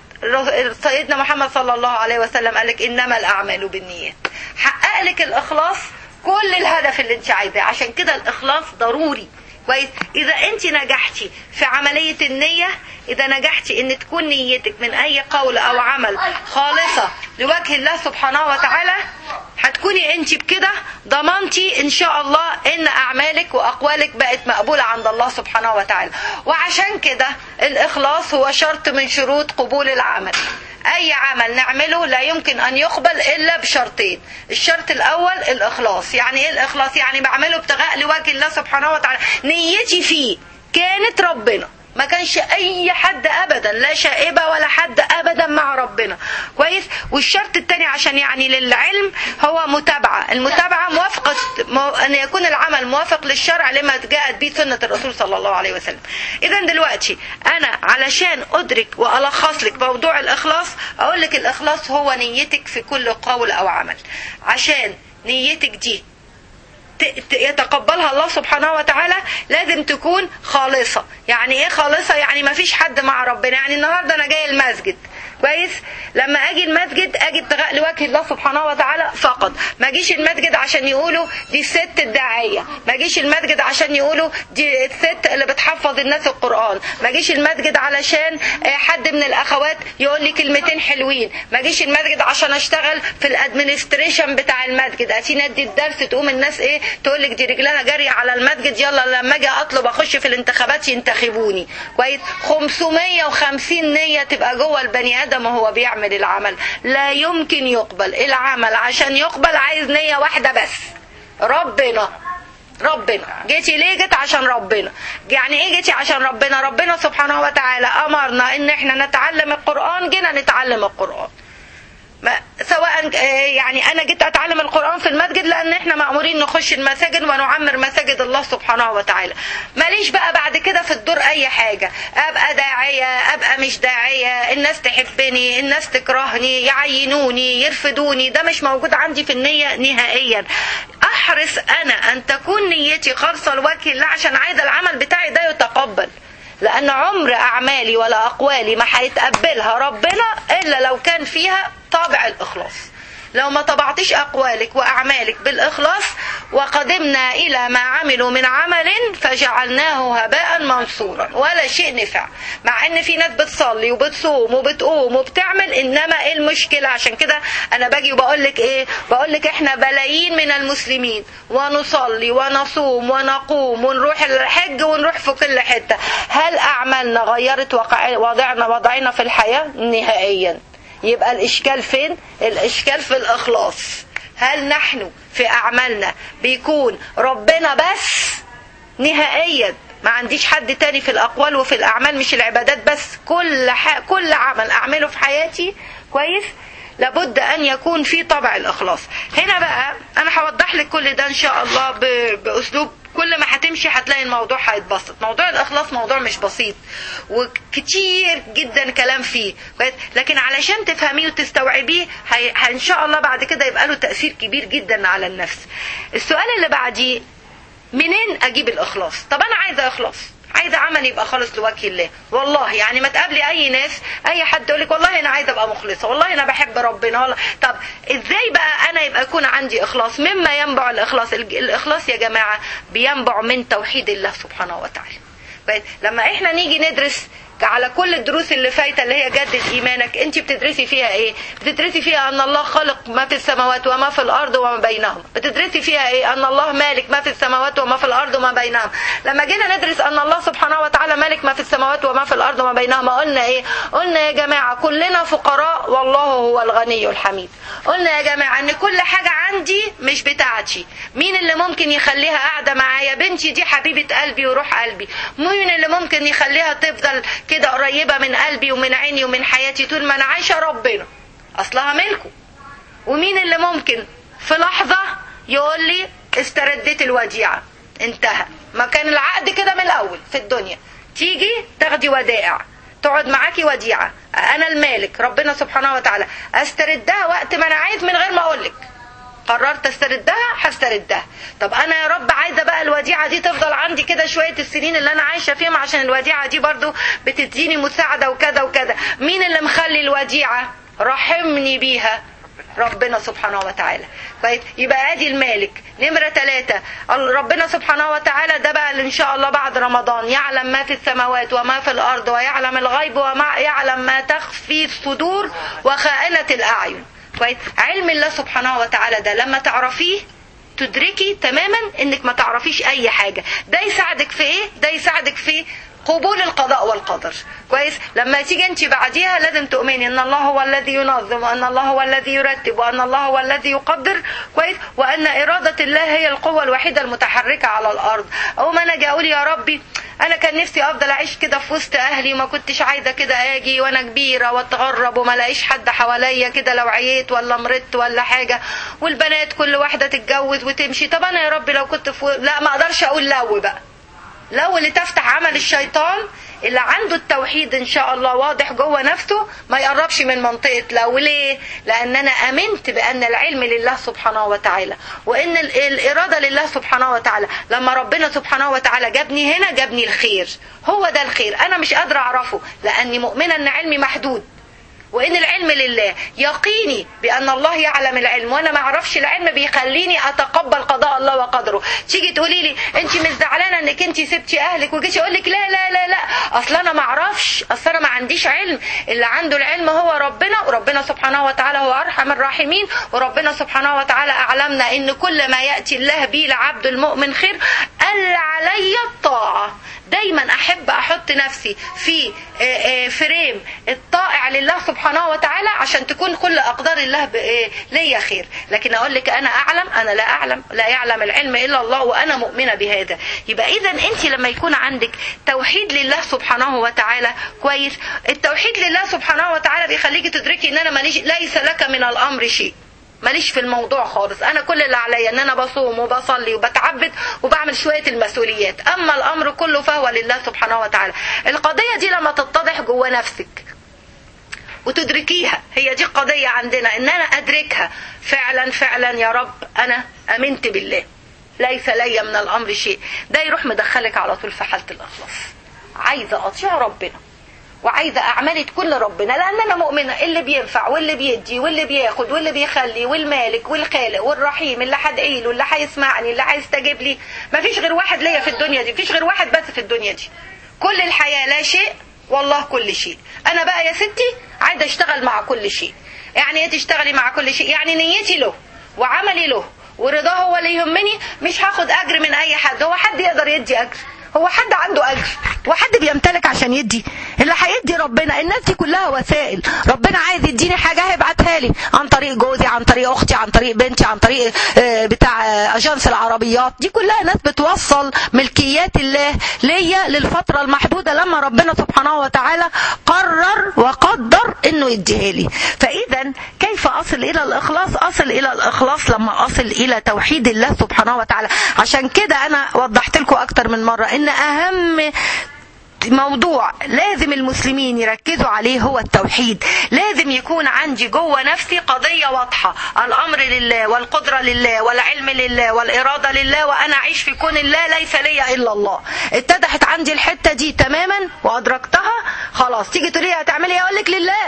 Speaker 1: سيدنا محمد صلى الله عليه وسلم قال لك انما الاعمال بالنيات حقق لك الاخلاص كل الهدف اللي انت عايزاه عشان كده الاخلاص ضروري كويس اذا انت نجحتي في عمليه النيه اذا نجحتي ان تكون نيتك من اي قول او عمل خالصه لوجه الله سبحانه وتعالى هتكوني انت بكده ضمنتي ان شاء الله ان اعمالك واقوالك بقت مقبوله عند الله سبحانه وتعالى وعشان كده الاخلاص هو شرط من شروط قبول العمل اي عمل نعمله لا يمكن ان يقبل الا بشرطين الشرط الاول الاخلاص يعني ايه الاخلاص يعني بعمله ابتغاء لوجه الله سبحانه وتعالى نيتي فيه كانت ربنا ما كانش اي حد ابدا لا شائبه ولا حد ابدا مع ربنا كويس والشرط الثاني عشان يعني للعلم هو متابعه المتابعه موافقه ان يكون العمل موافق للشرع لما جاءت به سنه الرسول صلى الله عليه وسلم اذا دلوقتي انا علشان ادرك والخص لك موضوع الاخلاص اقول لك الاخلاص هو نيتك في كل قول او عمل عشان نيتك دي يتقبلها الله سبحانه وتعالى لازم تكون خالصة يعني ايه خالصة يعني ما فيش حد مع ربنا يعني النهاردة انا جاي المسجد كويس لما اجي المسجد اجي ابتغاء لوجه الله سبحانه وتعالى فقط ما اجيش المسجد عشان يقولوا دي الست الداعيه ما اجيش المسجد عشان يقولوا دي الست اللي بتحفظ الناس القران ما اجيش المسجد علشان آه، حد من الاخوات يقول لي كلمتين حلوين ما اجيش المسجد عشان اشتغل في الادمنستريشن بتاع المسجد اتيني ادي الدرس تقوم الناس ايه تقول لك دي رجلها جاريه على المسجد يلا لما اجي اطلب اخش في الانتخابات ينتخبوني كويس 550 نيه تبقى جوه البني ادم وهو بيعمل العمل لا يمكن يقبل العمل عشان يقبل عايز نيه واحده بس ربنا ربنا جيتي ليه جيت عشان ربنا يعني ايه جيتي عشان ربنا ربنا سبحانه وتعالى امرنا ان احنا نتعلم القران جينا نتعلم القران ما سواء آه، يعني انا جيت اتعلم القران في المسجد لان احنا مامورين نخش المساجد ونعمر مساجد الله سبحانه وتعالى ماليش بقى بعد كده في الدور اي حاجه ابقى داعيه ابقى مش داعيه الناس تحبني الناس تكرهني يعينوني يرفدوني ده مش موجود عندي في النيه نهائيا احرص انا ان تكون نيتي خالصه لوجه الله عشان عايزه العمل بتاعي ده يتقبل لان عمر اعمالي ولا اقوالي ما هيتقبلها ربنا الا لو كان فيها طابع الاخلاص لو ما طبعتش اقوالك واعمالك بالاخلاص وقدمنا الى ما عملوا من عمل فجعلناه هباء منصورا ولا شيء نفع مع ان في ناس بتصلي وبتصوم وبتقوم وبتعمل انما ايه المشكله عشان كده انا باجي وبقول لك ايه بقول لك احنا بلايين من المسلمين ونصلي ونصوم ونقوم ونروح الحج ونروح في كل حته هل اعمالنا غيرت وقع- وضعنا وضعنا في الحياه نهائيا يبقى الإشكال فين؟ الإشكال في الإخلاص هل نحن في أعمالنا بيكون ربنا بس نهائيا ما عنديش حد تاني في الأقوال وفي الأعمال مش العبادات بس كل ح... كل عمل أعمله في حياتي كويس لابد أن يكون في طبع الإخلاص هنا بقى أنا هوضح لك كل ده إن شاء الله ب... بأسلوب كل ما هتمشي هتلاقي الموضوع هيتبسط موضوع الاخلاص موضوع مش بسيط وكتير جدا كلام فيه كويس؟ لكن علشان تفهميه وتستوعبيه هي... ان شاء الله بعد كده يبقى له تاثير كبير جدا على النفس السؤال اللي بعديه منين اجيب الاخلاص طب انا عايزه اخلاص عايزه عمل يبقى خالص لوجه الله والله يعني ما تقابلي اي ناس اي حد يقول لك والله انا عايزه ابقى مخلصه والله انا بحب ربنا والله طب ازاي بقى انا يبقى يكون عندي اخلاص مما ينبع الاخلاص الج- الاخلاص يا جماعه بينبع من توحيد الله سبحانه وتعالى كويس؟ لما احنا نيجي ندرس على كل الدروس اللي فايته اللي هي جدد ايمانك انت بتدرسي فيها ايه بتدرسي فيها ان الله خلق ما في السماوات وما في الارض وما بينهما بتدرسي فيها ايه ان الله مالك ما في السماوات وما في الارض وما بينهما لما جينا ندرس ان الله سبحانه وتعالى مالك ما في السماوات وما في الارض وما بينهما قلنا ايه قلنا يا جماعه كلنا فقراء والله هو الغني الحميد قلنا يا جماعه ان كل حاجه عندي مش بتاعتي مين اللي ممكن يخليها قاعده معايا بنتي دي حبيبه قلبي وروح قلبي مين اللي ممكن يخليها تفضل كده قريبه من قلبي ومن عيني ومن حياتي طول ما انا عايشه ربنا اصلها ملكه ومين اللي ممكن في لحظه يقول لي استرديت الوديعه انتهى ما كان العقد كده من الاول في الدنيا تيجي تاخدي ودائع تقعد معاكي وديعه انا المالك ربنا سبحانه وتعالى استردها وقت ما انا عايز من غير ما اقولك قررت استردها هستردها طب انا يا رب عايزه بقى الوديعه دي تفضل عندي كده شويه السنين اللي انا عايشه فيهم عشان الوديعه دي برضو بتديني مساعده وكذا وكذا مين اللي مخلي الوديعه رحمني بيها ربنا سبحانه وتعالى كويس يبقى ادي المالك نمره ثلاثة ربنا سبحانه وتعالى ده بقى اللي ان شاء الله بعد رمضان يعلم ما في السماوات وما في الارض ويعلم الغيب وما يعلم ما تخفي الصدور وخائنة الاعين كويس علم الله سبحانه وتعالى ده لما تعرفيه تدركي تماما انك ما تعرفيش اي حاجة ده يساعدك في ايه ده يساعدك في قبول القضاء والقدر كويس لما تيجي انت بعديها لازم تؤمني ان الله هو الذي ينظم وان الله هو الذي يرتب وان الله هو الذي يقدر كويس وان اراده الله هي القوه الوحيده المتحركه على الارض او ما انا اجي اقول يا ربي انا كان نفسي افضل اعيش كده في وسط اهلي وما كنتش عايزه كده اجي وانا كبيره واتغرب وما الاقيش حد حواليا كده لو عييت ولا مرضت ولا حاجه والبنات كل واحده تتجوز وتمشي طب انا يا ربي لو كنت في لا ما اقدرش اقول لو بقى لو اللي تفتح عمل الشيطان اللي عنده التوحيد ان شاء الله واضح جوه نفسه ما يقربش من منطقه لو ليه لان انا امنت بان العلم لله سبحانه وتعالى وان ال- الاراده لله سبحانه وتعالى لما ربنا سبحانه وتعالى جابني هنا جابني الخير هو ده الخير انا مش قادره اعرفه لاني مؤمنه ان علمي محدود وان العلم لله يقيني بان الله يعلم العلم وانا ما اعرفش العلم بيخليني اتقبل قضاء الله وقدره تيجي تقولي لي انت مش زعلانه انك انت سبتي اهلك وجيتي اقول لك لا لا لا لا اصل انا ما اعرفش اصل انا ما عنديش علم اللي عنده العلم هو ربنا وربنا سبحانه وتعالى هو ارحم الراحمين وربنا سبحانه وتعالى اعلمنا ان كل ما ياتي الله به لعبد المؤمن خير قال علي الطاعه دايما احب احط نفسي في آه، آه، فريم الطائع لله سبحانه وتعالى عشان تكون كل اقدار الله ب- آه، ليا خير لكن اقول لك انا اعلم انا لا اعلم لا يعلم العلم الا الله وانا مؤمنه بهذا يبقى اذا انت لما يكون عندك توحيد لله سبحانه وتعالى كويس التوحيد لله سبحانه وتعالى بيخليكي تدركي ان انا ماليش ليس لك من الامر شيء ماليش في الموضوع خالص انا كل اللي عليا ان انا بصوم وبصلي وبتعبد وبعمل شويه المسؤوليات اما الامر كله فهو لله سبحانه وتعالى القضيه دي لما تتضح جوه نفسك وتدركيها هي دي القضيه عندنا ان انا ادركها فعلا فعلا يا رب انا امنت بالله ليس لي من الامر شيء ده يروح مدخلك على طول في حاله الاخلاص عايزه اطيع ربنا وعايزه اعمالي تكون لربنا لان انا مؤمنه اللي بينفع واللي بيدي واللي بياخد واللي بيخلي والمالك والخالق والرحيم اللي هدعي له اللي هيسمعني اللي هيستجيب لي مفيش غير واحد ليا في الدنيا دي مفيش غير واحد بس في الدنيا دي كل الحياه لا شيء والله كل شيء انا بقى يا ستي عايزه اشتغل مع كل شيء يعني ايه تشتغلي مع كل شيء يعني نيتي له وعملي له ورضاه هو اللي يهمني مش هاخد اجر من اي حد هو حد يقدر يدي اجر هو حد عنده اجر وحد بيمتلك عشان يدي اللي هيدي ربنا الناس دي كلها وسائل ربنا عايز يديني حاجه هيبعتها لي عن طريق جوزي عن طريق اختي عن طريق بنتي عن طريق آه، بتاع آه، اجانس العربيات دي كلها ناس بتوصل ملكيات الله ليا للفتره المحدوده لما ربنا سبحانه وتعالى قرر وقدر انه يديها لي فاذا كيف اصل الى الاخلاص اصل الى الاخلاص لما اصل الى توحيد الله سبحانه وتعالى عشان كده انا وضحت لكم اكتر من مره ان اهم موضوع لازم المسلمين يركزوا عليه هو التوحيد لازم يكون عندي جوه نفسي قضية واضحة الأمر لله والقدرة لله والعلم لله والإرادة لله وأنا أعيش في كون الله ليس لي إلا الله اتضحت عندي الحتة دي تماما وأدركتها خلاص تيجي تقولي هتعملي ايه اقول لك لله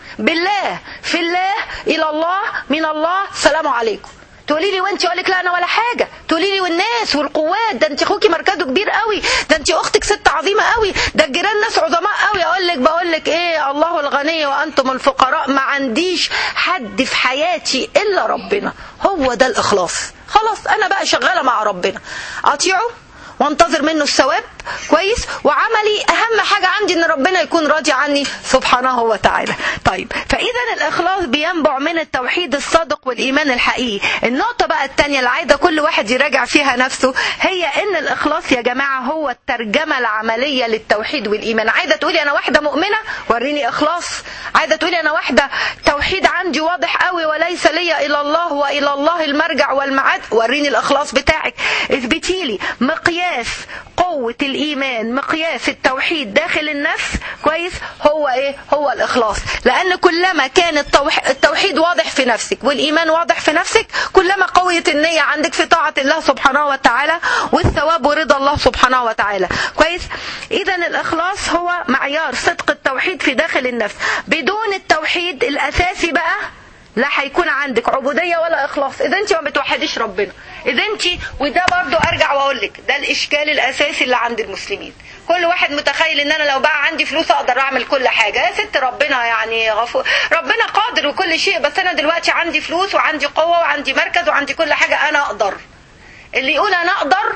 Speaker 1: بالله في الله الى الله من الله السلام عليكم تقولي لي وانت اقول لك لا انا ولا حاجه تقولي لي والناس والقوات ده انت اخوكي مركزه كبير قوي ده انت اختك ست عظيمه قوي ده الجيران ناس عظماء قوي اقول لك بقول لك ايه الله الغني وانتم الفقراء ما عنديش حد في حياتي الا ربنا هو ده الاخلاص خلاص انا بقى شغاله مع ربنا اطيعه وانتظر منه الثواب كويس وعملي اهم حاجه عندي ان ربنا يكون راضي عني سبحانه وتعالى طيب فاذا الاخلاص بينبع من التوحيد الصادق والايمان الحقيقي النقطه بقى الثانيه اللي عايزه كل واحد يراجع فيها نفسه هي ان الاخلاص يا جماعه هو الترجمه العمليه للتوحيد والايمان عايزه تقولي انا واحده مؤمنه وريني اخلاص عايزه تقولي انا واحده توحيد عندي واضح قوي وليس لي الا الله والى الله المرجع والمعاد وريني الاخلاص بتاعك اثبتي لي مقياس قوة الإيمان مقياس التوحيد داخل النفس كويس هو إيه هو الإخلاص لأن كلما كان التوح- التوحيد واضح في نفسك والإيمان واضح في نفسك كلما قويت النية عندك في طاعة الله سبحانه وتعالى والثواب ورضا الله سبحانه وتعالى كويس إذا الإخلاص هو معيار صدق التوحيد في داخل النفس بدون التوحيد الأساسي بقى لا هيكون عندك عبودية ولا إخلاص إذا أنت ما بتوحديش ربنا إذا أنت وده برضو أرجع وأقول لك ده الإشكال الأساسي اللي عند المسلمين كل واحد متخيل ان انا لو بقى عندي فلوس اقدر اعمل كل حاجه يا ست ربنا يعني غفور ربنا قادر وكل شيء بس انا دلوقتي عندي فلوس وعندي قوه وعندي مركز وعندي كل حاجه انا اقدر اللي يقول انا اقدر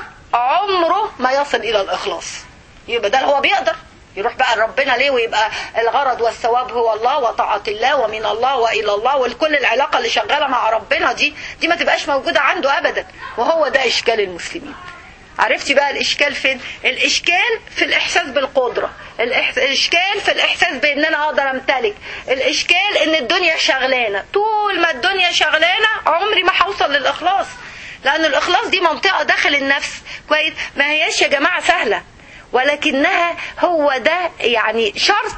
Speaker 1: عمره ما يصل الى الاخلاص يبقى ده هو بيقدر يروح بقى ربنا ليه ويبقى الغرض والثواب هو الله وطاعة الله ومن الله وإلى الله والكل العلاقة اللي شغالة مع ربنا دي دي ما تبقاش موجودة عنده أبدا وهو ده إشكال المسلمين عرفتي بقى الإشكال فين الإشكال في الإحساس بالقدرة الإح- الإشكال في الإحساس بأن أنا أقدر أمتلك الإشكال إن الدنيا شغلانة طول ما الدنيا شغلانة عمري ما هوصل للإخلاص لأن الإخلاص دي منطقة داخل النفس كويس ما هياش يا جماعة سهلة ولكنها هو ده يعني شرط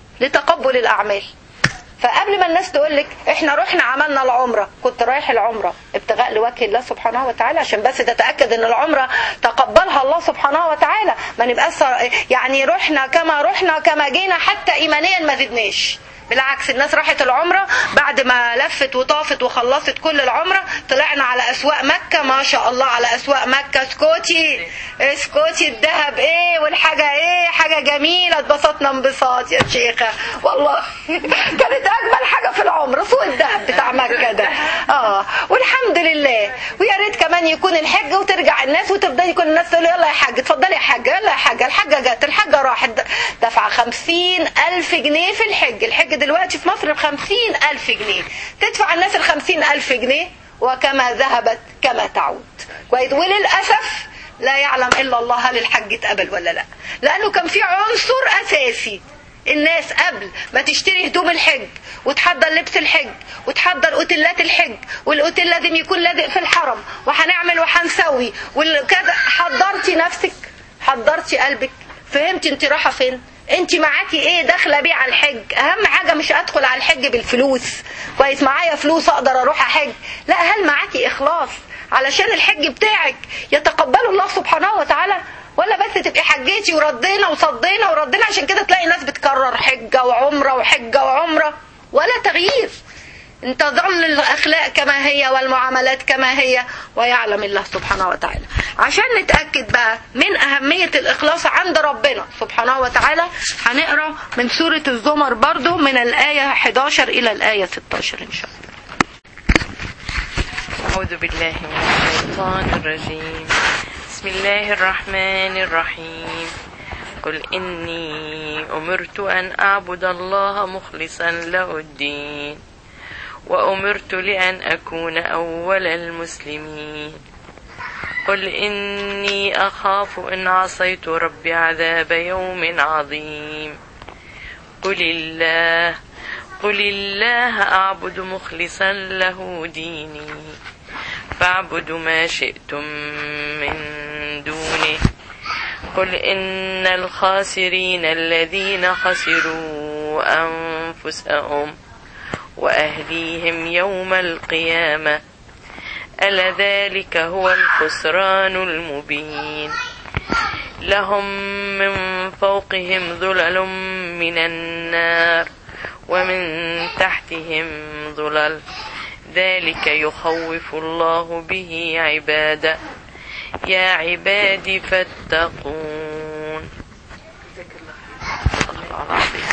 Speaker 1: لتقبل الأعمال فقبل ما الناس تقول لك احنا رحنا عملنا العمره كنت رايح العمره ابتغاء لوجه الله سبحانه وتعالى عشان بس تتاكد ان العمره تقبلها الله سبحانه وتعالى ما نبقاش يعني رحنا كما رحنا كما جينا حتى ايمانيا ما زدناش بالعكس الناس راحت العمرة بعد ما لفت وطافت وخلصت كل العمرة طلعنا على أسواق مكة ما شاء الله على أسواق مكة اسكتي اسكتي الذهب ايه والحاجة ايه حاجة جميلة اتبسطنا انبساط يا شيخة والله كانت أجمل حاجة في العمرة سوق الذهب بتاع مكة ده اه والحمد لله ويا ريت كمان يكون الحج وترجع الناس وتفضلي كل الناس تقول يلا يا حاج اتفضلي يا حاج يلا يا حاج الحاجة جت الحاجة راحت دفع خمسين ألف جنيه في الحج الحج دلوقتي في مصر بخمسين ألف جنيه تدفع الناس الخمسين ألف جنيه وكما ذهبت كما تعود كويس وللأسف لا يعلم إلا الله هل الحج اتقبل ولا لا لأنه كان في عنصر أساسي الناس قبل ما تشتري هدوم الحج وتحضر لبس الحج وتحضر اوتيلات الحج والاوتيل لازم يكون لازق في الحرم وهنعمل وهنسوي وكذا حضرتي نفسك حضرتي قلبك فهمتي انت رايحه فين انت معاكي ايه داخله بيه على الحج اهم حاجه مش ادخل على الحج بالفلوس كويس معايا فلوس اقدر اروح احج لا هل معاكي اخلاص علشان الحج بتاعك يتقبله الله سبحانه وتعالى ولا بس تبقي حجيتي وردينا وصدينا وردينا عشان كده تلاقي ناس بتكرر حجه وعمره وحجه وعمره ولا تغيير ان تظل الاخلاق كما هي والمعاملات كما هي ويعلم الله سبحانه وتعالى عشان نتاكد بقى من اهميه الاخلاص عند ربنا سبحانه وتعالى هنقرا من سوره الزمر برضو من الايه 11 الى الايه 16 ان شاء الله
Speaker 4: أعوذ بالله من الشيطان الرجيم بسم الله الرحمن الرحيم قل إني أمرت أن أعبد الله مخلصا له الدين وأمرت لأن أكون أول المسلمين قل إني أخاف إن عصيت ربي عذاب يوم عظيم قل الله قل الله أعبد مخلصا له ديني فاعبدوا ما شئتم من دونه قل إن الخاسرين الذين خسروا أنفسهم وأهليهم يوم القيامة ألا ذلك هو الخسران المبين لهم من فوقهم ظلل من النار ومن تحتهم ظلل ذلك يخوف الله به عباده يا عبادي فاتقون الله العظيم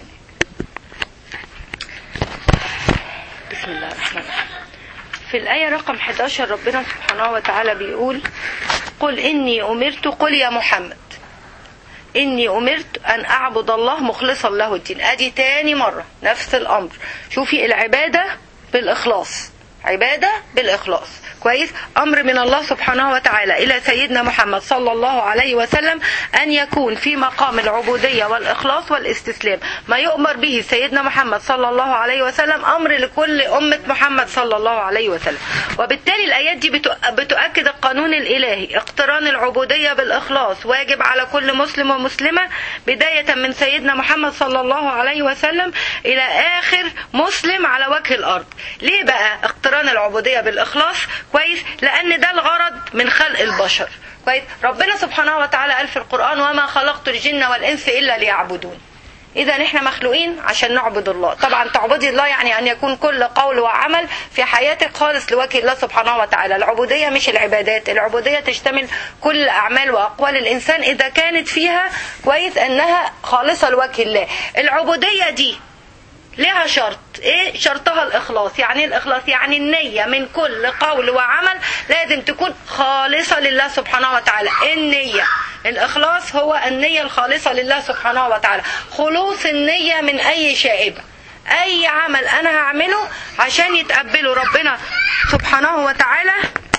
Speaker 1: بسم الله الرحمن الرحيم في الآية رقم 11 ربنا سبحانه وتعالى بيقول قل إني أمرت قل يا محمد إني أمرت أن أعبد الله مخلصا له الدين أدي تاني مرة نفس الأمر شوفي العبادة بالإخلاص عبادة بالإخلاص كويس أمر من الله سبحانه وتعالى إلى سيدنا محمد صلى الله عليه وسلم أن يكون في مقام العبودية والإخلاص والاستسلام ما يؤمر به سيدنا محمد صلى الله عليه وسلم أمر لكل أمة محمد صلى الله عليه وسلم وبالتالي الآيات دي بتؤ- بتؤكد القانون الإلهي اقتران العبودية بالإخلاص واجب على كل مسلم ومسلمة بداية من سيدنا محمد صلى الله عليه وسلم إلى آخر مسلم على وجه الأرض ليه بقى اقتران العبودية بالإخلاص كويس لأن ده الغرض من خلق البشر كويس ربنا سبحانه وتعالى قال في القرآن وما خلقت الجن والإنس إلا ليعبدون إذا نحن مخلوقين عشان نعبد الله طبعا تعبدي الله يعني أن يكون كل قول وعمل في حياتك خالص لوجه الله سبحانه وتعالى العبودية مش العبادات العبودية تشتمل كل أعمال وأقوال الإنسان إذا كانت فيها كويس أنها خالصة لوجه الله العبودية دي لها شرط ايه شرطها الاخلاص يعني إيه الاخلاص يعني النية من كل قول وعمل لازم تكون خالصة لله سبحانه وتعالى النية الاخلاص هو النية الخالصة لله سبحانه وتعالى خلوص النية من اي شائبة اي عمل انا هعمله عشان يتقبله ربنا سبحانه وتعالى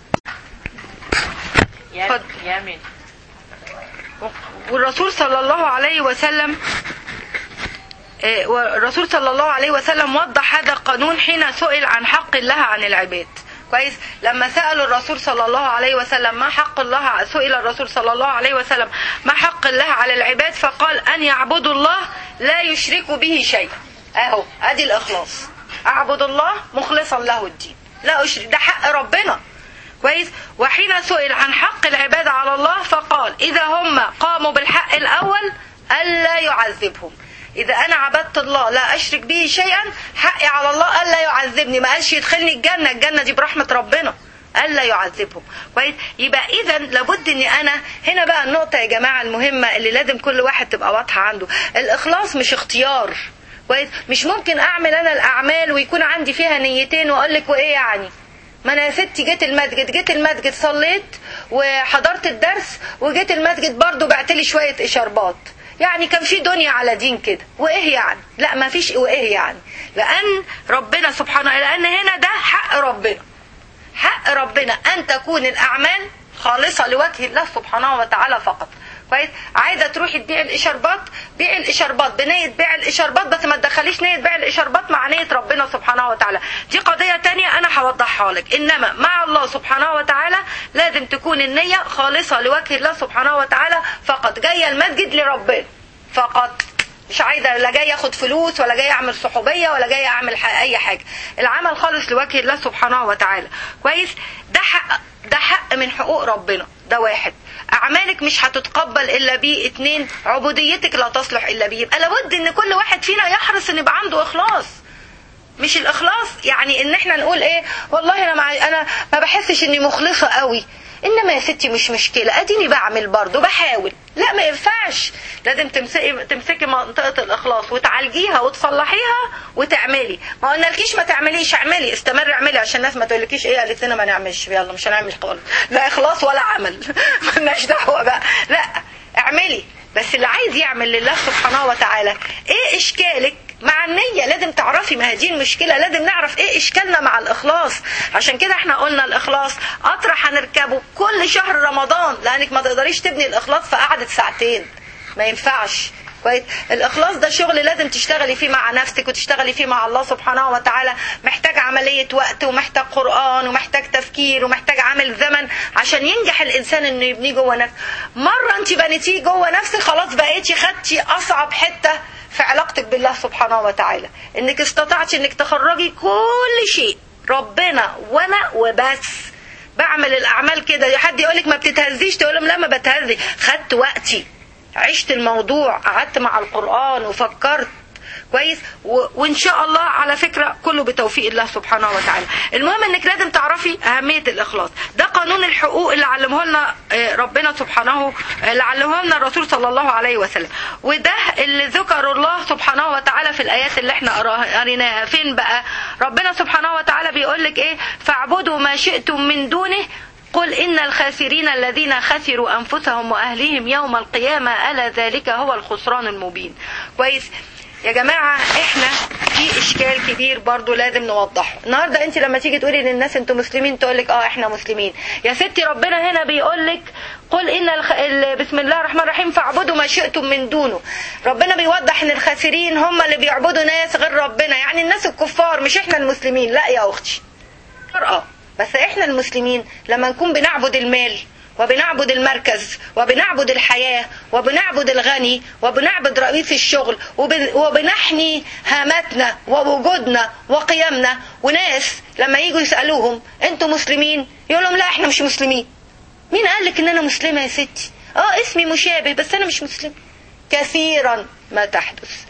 Speaker 1: اتفضل.
Speaker 4: يمن
Speaker 1: والرسول صلى الله عليه وسلم آه، والرسول صلى الله عليه وسلم وضح هذا القانون حين سئل عن حق الله عن العباد كويس لما سألوا الرسول صلى الله عليه وسلم ما حق الله سئل الرسول صلى الله عليه وسلم ما حق الله على العباد فقال أن يعبدوا الله لا يشركوا به شيئا أهو أدي الإخلاص أعبد الله مخلصا له الدين لا أشرك ده حق ربنا كويس وحين سئل عن حق العباد على الله فقال إذا هم قاموا بالحق الأول ألا يعذبهم اذا انا عبدت الله لا اشرك به شيئا حقي على الله الا يعذبني ما قالش يدخلني الجنه الجنه دي برحمه ربنا الا يعذبهم كويس يبقى اذا لابد اني انا هنا بقى النقطه يا جماعه المهمه اللي لازم كل واحد تبقى واضحه عنده الاخلاص مش اختيار كويس مش ممكن اعمل انا الاعمال ويكون عندي فيها نيتين واقول لك وايه يعني ما انا يا ستي جيت المسجد جيت المسجد صليت وحضرت الدرس وجيت المسجد برضو بعت لي شويه اشاربات يعني كان في دنيا على دين كده وايه يعني لا ما فيش وايه يعني لان ربنا سبحانه لان هنا ده حق ربنا حق ربنا ان تكون الاعمال خالصه لوجه الله سبحانه وتعالى فقط كويس عايزه تروحي تبيعي الاشاربات بيعي الاشاربات بنيه بيع الاشاربات بس ما تدخليش نيه بيع الاشاربات مع نيه ربنا سبحانه وتعالى دي قضيه تانية انا هوضحها لك انما مع الله سبحانه وتعالى لازم تكون النيه خالصه لوجه الله سبحانه وتعالى فقط جايه المسجد لربنا فقط مش عايزه لا جاي اخد فلوس ولا جاي اعمل صحوبيه ولا جاي اعمل اي حاجه العمل خالص لوجه الله سبحانه وتعالى كويس ده حق ده حق من حقوق ربنا ده واحد اعمالك مش هتتقبل الا بيه اتنين عبوديتك لا تصلح الا بيه يبقى لابد ان كل واحد فينا يحرص ان يبقى عنده اخلاص مش الاخلاص يعني ان احنا نقول ايه والله انا مع انا ما بحسش اني مخلصه قوي انما يا ستي مش مشكله اديني بعمل برضه بحاول لا ما ينفعش لازم تمسكي تمسكي منطقه الاخلاص وتعالجيها وتصلحيها وتعملي ما قلنالكيش ما تعمليش اعملي استمري اعملي عشان الناس ما تقولكيش ايه قالت لنا ما نعملش يلا مش هنعمل خالص لا اخلاص ولا عمل مالناش دعوه بقى لا اعملي بس اللي عايز يعمل لله سبحانه وتعالى ايه اشكالك مع النية لازم تعرفي ما هي دي المشكلة لازم نعرف ايه اشكالنا مع الاخلاص عشان كده احنا قلنا الاخلاص قطر هنركبه كل شهر رمضان لانك ما تقدريش تبني الاخلاص في قعدة ساعتين ما ينفعش كويس الاخلاص ده شغل لازم تشتغلي فيه مع نفسك وتشتغلي فيه مع الله سبحانه وتعالى محتاج عمليه وقت ومحتاج قران ومحتاج تفكير ومحتاج عامل زمن عشان ينجح الانسان انه يبنيه جوه نفسه مره انت بنيتيه جوه نفسك خلاص بقيتي خدتي اصعب حته في علاقتك بالله سبحانه وتعالى انك استطعتي انك تخرجي كل شيء ربنا وانا وبس بعمل الاعمال كده حد يقولك ما بتتهزيش تقول لهم لا ما بتهزي خدت وقتي عشت الموضوع قعدت مع القرآن وفكرت كويس و... وان شاء الله على فكره كله بتوفيق الله سبحانه وتعالى المهم انك لازم تعرفي اهميه الاخلاص ده قانون الحقوق اللي علمه لنا ربنا سبحانه اللي علمه لنا الرسول صلى الله عليه وسلم وده اللي ذكر الله سبحانه وتعالى في الايات اللي احنا قريناها فين بقى ربنا سبحانه وتعالى بيقول لك ايه فاعبدوا ما شئتم من دونه قل إن الخاسرين الذين خسروا أنفسهم وأهليهم يوم القيامة ألا ذلك هو الخسران المبين كويس يا جماعة احنا في اشكال كبير برضو لازم نوضحه النهاردة انت لما تيجي تقولي للناس انتوا مسلمين تقولك اه احنا مسلمين يا ستي ربنا هنا بيقولك قل ان الخ... ال... بسم الله الرحمن الرحيم فاعبدوا ما شئتم من دونه ربنا بيوضح ان الخاسرين هم اللي بيعبدوا ناس غير ربنا يعني الناس الكفار مش احنا المسلمين لا يا اختي اه بس احنا المسلمين لما نكون بنعبد المال وبنعبد المركز وبنعبد الحياة وبنعبد الغني وبنعبد رئيس الشغل وبنحني هاماتنا ووجودنا وقيمنا وناس لما يجوا يسألوهم انتوا مسلمين يقول لهم لا احنا مش مسلمين مين قال لك ان انا مسلمة يا ستي اه اسمي مشابه بس انا مش مسلمة كثيرا ما تحدث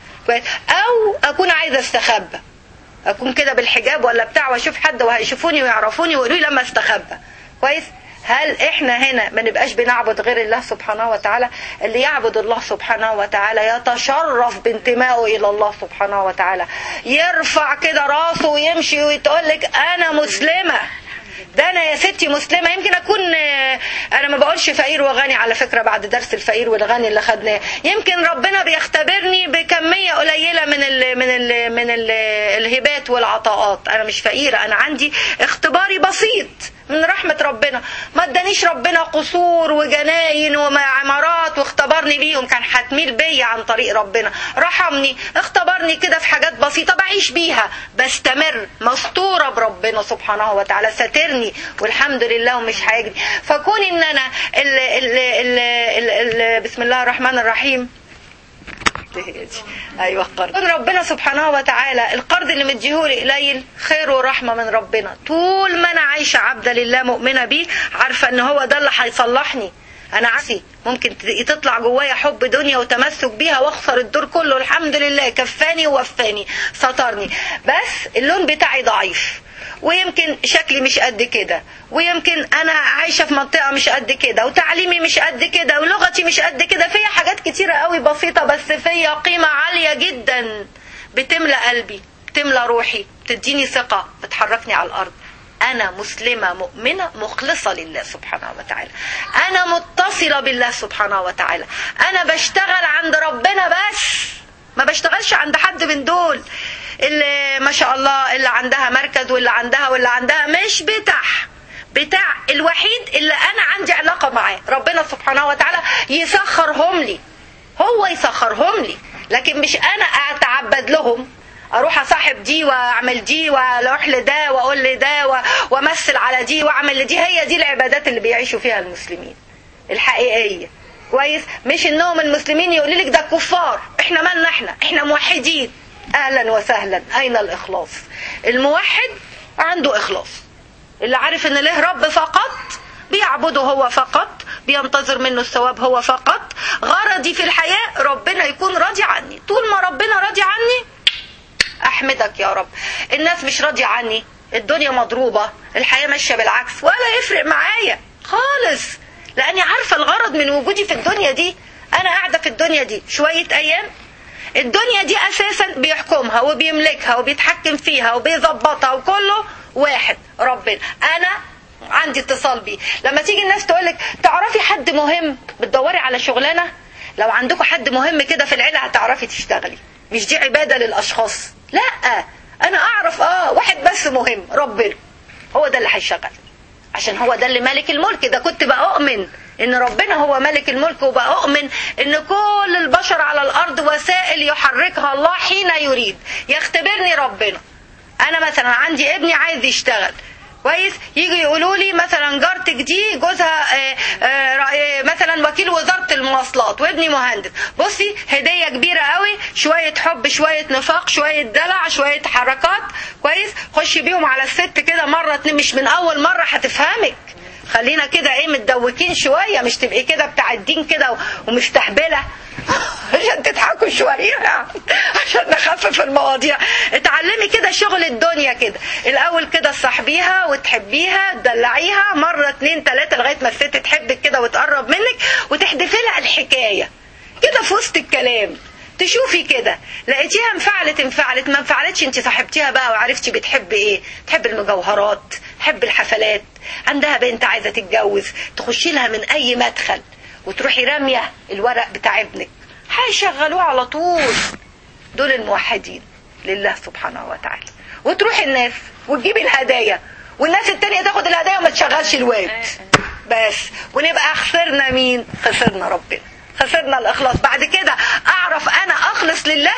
Speaker 1: او اكون عايزة استخبى اكون كده بالحجاب ولا بتاع واشوف حد وهيشوفوني ويعرفوني ويقولوا لي لما استخبى كويس هل احنا هنا ما نبقاش بنعبد غير الله سبحانه وتعالى اللي يعبد الله سبحانه وتعالى يتشرف بانتمائه الى الله سبحانه وتعالى يرفع كده راسه ويمشي ويتقول لك انا مسلمه ده انا يا ستي مسلمه يمكن اكون انا ما بقولش فقير وغني على فكره بعد درس الفقير والغني اللي خدناه يمكن ربنا بيختبرني بكميه قليله من ال من ال من ال الهبات والعطاءات انا مش فقيره انا عندي اختباري بسيط من رحمة ربنا ما ادانيش ربنا قصور وجناين وعمارات واختبرني بيهم كان هتميل بيا عن طريق ربنا رحمني اختبرني كده في حاجات بسيطة بعيش بيها بستمر مستورة بربنا سبحانه وتعالى ساترني والحمد لله ومش هيجري فكون ان انا ال ال ال ال ال بسم الله الرحمن الرحيم ايوه قرض ربنا سبحانه وتعالى القرض اللي مديهولي قليل خير ورحمه من ربنا طول ما انا عايشه عبده لله مؤمنه بيه عارفه ان هو ده اللي هيصلحني انا عكسي ممكن ت- تطلع جوايا حب دنيا وتمسك بيها واخسر الدور كله الحمد لله كفاني ووفاني سترني بس اللون بتاعي ضعيف ويمكن شكلي مش قد كده ويمكن انا عايشه في منطقه مش قد كده وتعليمي مش قد كده ولغتي مش قد كده فيا حاجات كتيره قوي بسيطه بس فيا قيمه عاليه جدا بتملى قلبي بتملى روحي بتديني ثقه بتحركني على الارض أنا مسلمة مؤمنة مخلصة لله سبحانه وتعالى أنا متصلة بالله سبحانه وتعالى أنا بشتغل عند ربنا بس ما بشتغلش عند حد من دول اللي ما شاء الله اللي عندها مركز واللي عندها واللي عندها مش بتاع بتاع الوحيد اللي أنا عندي علاقة معاه ربنا سبحانه وتعالى يسخرهم لي هو يسخرهم لي لكن مش انا اتعبد لهم اروح اصاحب دي واعمل دي واروح لده واقول لده و- وامثل على دي واعمل لدي هي دي العبادات اللي بيعيشوا فيها المسلمين الحقيقيه كويس مش انهم المسلمين يقولوا لك ده كفار احنا مالنا احنا احنا موحدين اهلا وسهلا اين الاخلاص الموحد عنده اخلاص اللي عارف ان له رب فقط بيعبده هو فقط بينتظر منه الثواب هو فقط غرضي في الحياة ربنا يكون راضي عني طول ما ربنا راضي عني احمدك يا رب الناس مش راضية عني الدنيا مضروبة الحياة ماشية بالعكس ولا يفرق معايا خالص لاني عارفة الغرض من وجودي في الدنيا دي انا قاعدة في الدنيا دي شوية ايام الدنيا دي اساسا بيحكمها وبيملكها وبيتحكم فيها وبيظبطها وكله واحد ربنا انا عندي اتصال بيه لما تيجي الناس تقولك تعرفي حد مهم بتدوري على شغلانه لو عندكم حد مهم كده في العيله هتعرفي تشتغلي مش دي عباده للاشخاص لا انا اعرف اه واحد بس مهم ربنا هو ده اللي هيشغل عشان هو ده اللي مالك الملك ده كنت بقى اؤمن ان ربنا هو ملك الملك وبقى اؤمن ان كل البشر على الارض وسائل يحركها الله حين يريد يختبرني ربنا انا مثلا عندي ابني عايز يشتغل كويس يجي يقولوا لي مثلا جارتك دي جوزها آه، آه، آه، مثلا وكيل وزاره المواصلات وابني مهندس بصي هديه كبيره قوي شويه حب شويه نفاق شويه دلع شويه حركات كويس خشي بيهم على الست كده مره اتنين مش من اول مره هتفهمك خلينا كده ايه متدوكين شويه مش تبقي كده بتاع الدين كده ومستهبله عشان تضحكوا شويه عشان نخفف المواضيع اتعلمي كده شغل الدنيا كده الاول كده تصاحبيها وتحبيها تدلعيها مره اتنين تلاته لغايه ما الست تحبك كده وتقرب منك وتحدفي لها الحكايه كده في وسط الكلام تشوفي كده لقيتيها انفعلت انفعلت ما انفعلتش انت صاحبتيها بقى وعرفتي بتحب ايه تحب المجوهرات تحب الحفلات عندها بنت عايزه تتجوز تخشي لها من اي مدخل وتروحي راميه الورق بتاع ابنك هيشغلوه على طول دول الموحدين لله سبحانه وتعالى وتروح الناس وتجيبي الهدايا والناس التانية تاخد الهدايا وما تشغلش الواد بس ونبقى خسرنا مين خسرنا ربنا خسرنا الإخلاص بعد كده أعرف أنا أخلص لله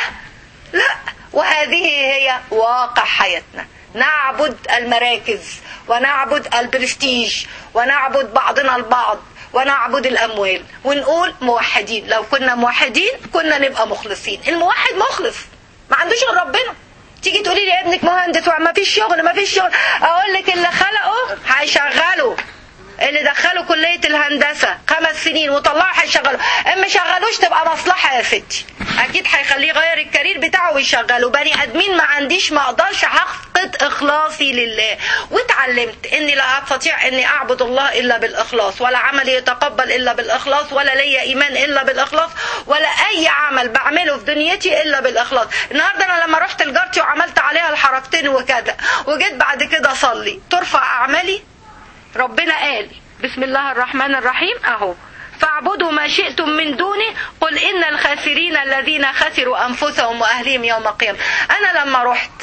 Speaker 1: لا وهذه هي واقع حياتنا نعبد المراكز ونعبد البرستيج ونعبد بعضنا البعض ونعبد الأموال ونقول موحدين لو كنا موحدين كنا نبقى مخلصين الموحد مخلص ما عندوش غير ربنا تيجي تقولي لي ابنك مهندس وما فيش شغل ما فيش شغل اقول لك اللي خلقه هيشغله اللي دخلوا كلية الهندسة خمس سنين وطلعوا هيشغلوا اما شغلوش تبقى مصلحة يا ستي اكيد هيخليه يغير الكارير بتاعه ويشغله بني ادمين ما عنديش ما اقدرش افقد اخلاصي لله واتعلمت اني لا استطيع اني اعبد الله الا بالاخلاص ولا عملي يتقبل الا بالاخلاص ولا ليا ايمان الا بالاخلاص ولا اي عمل بعمله في دنيتي الا بالاخلاص النهارده انا لما رحت لجارتي وعملت عليها الحركتين وكذا وجيت بعد كده اصلي ترفع اعمالي ربنا قال بسم الله الرحمن الرحيم اهو فاعبدوا ما شئتم من دوني قل ان الخاسرين الذين خسروا انفسهم واهليهم يوم القيامه انا لما رحت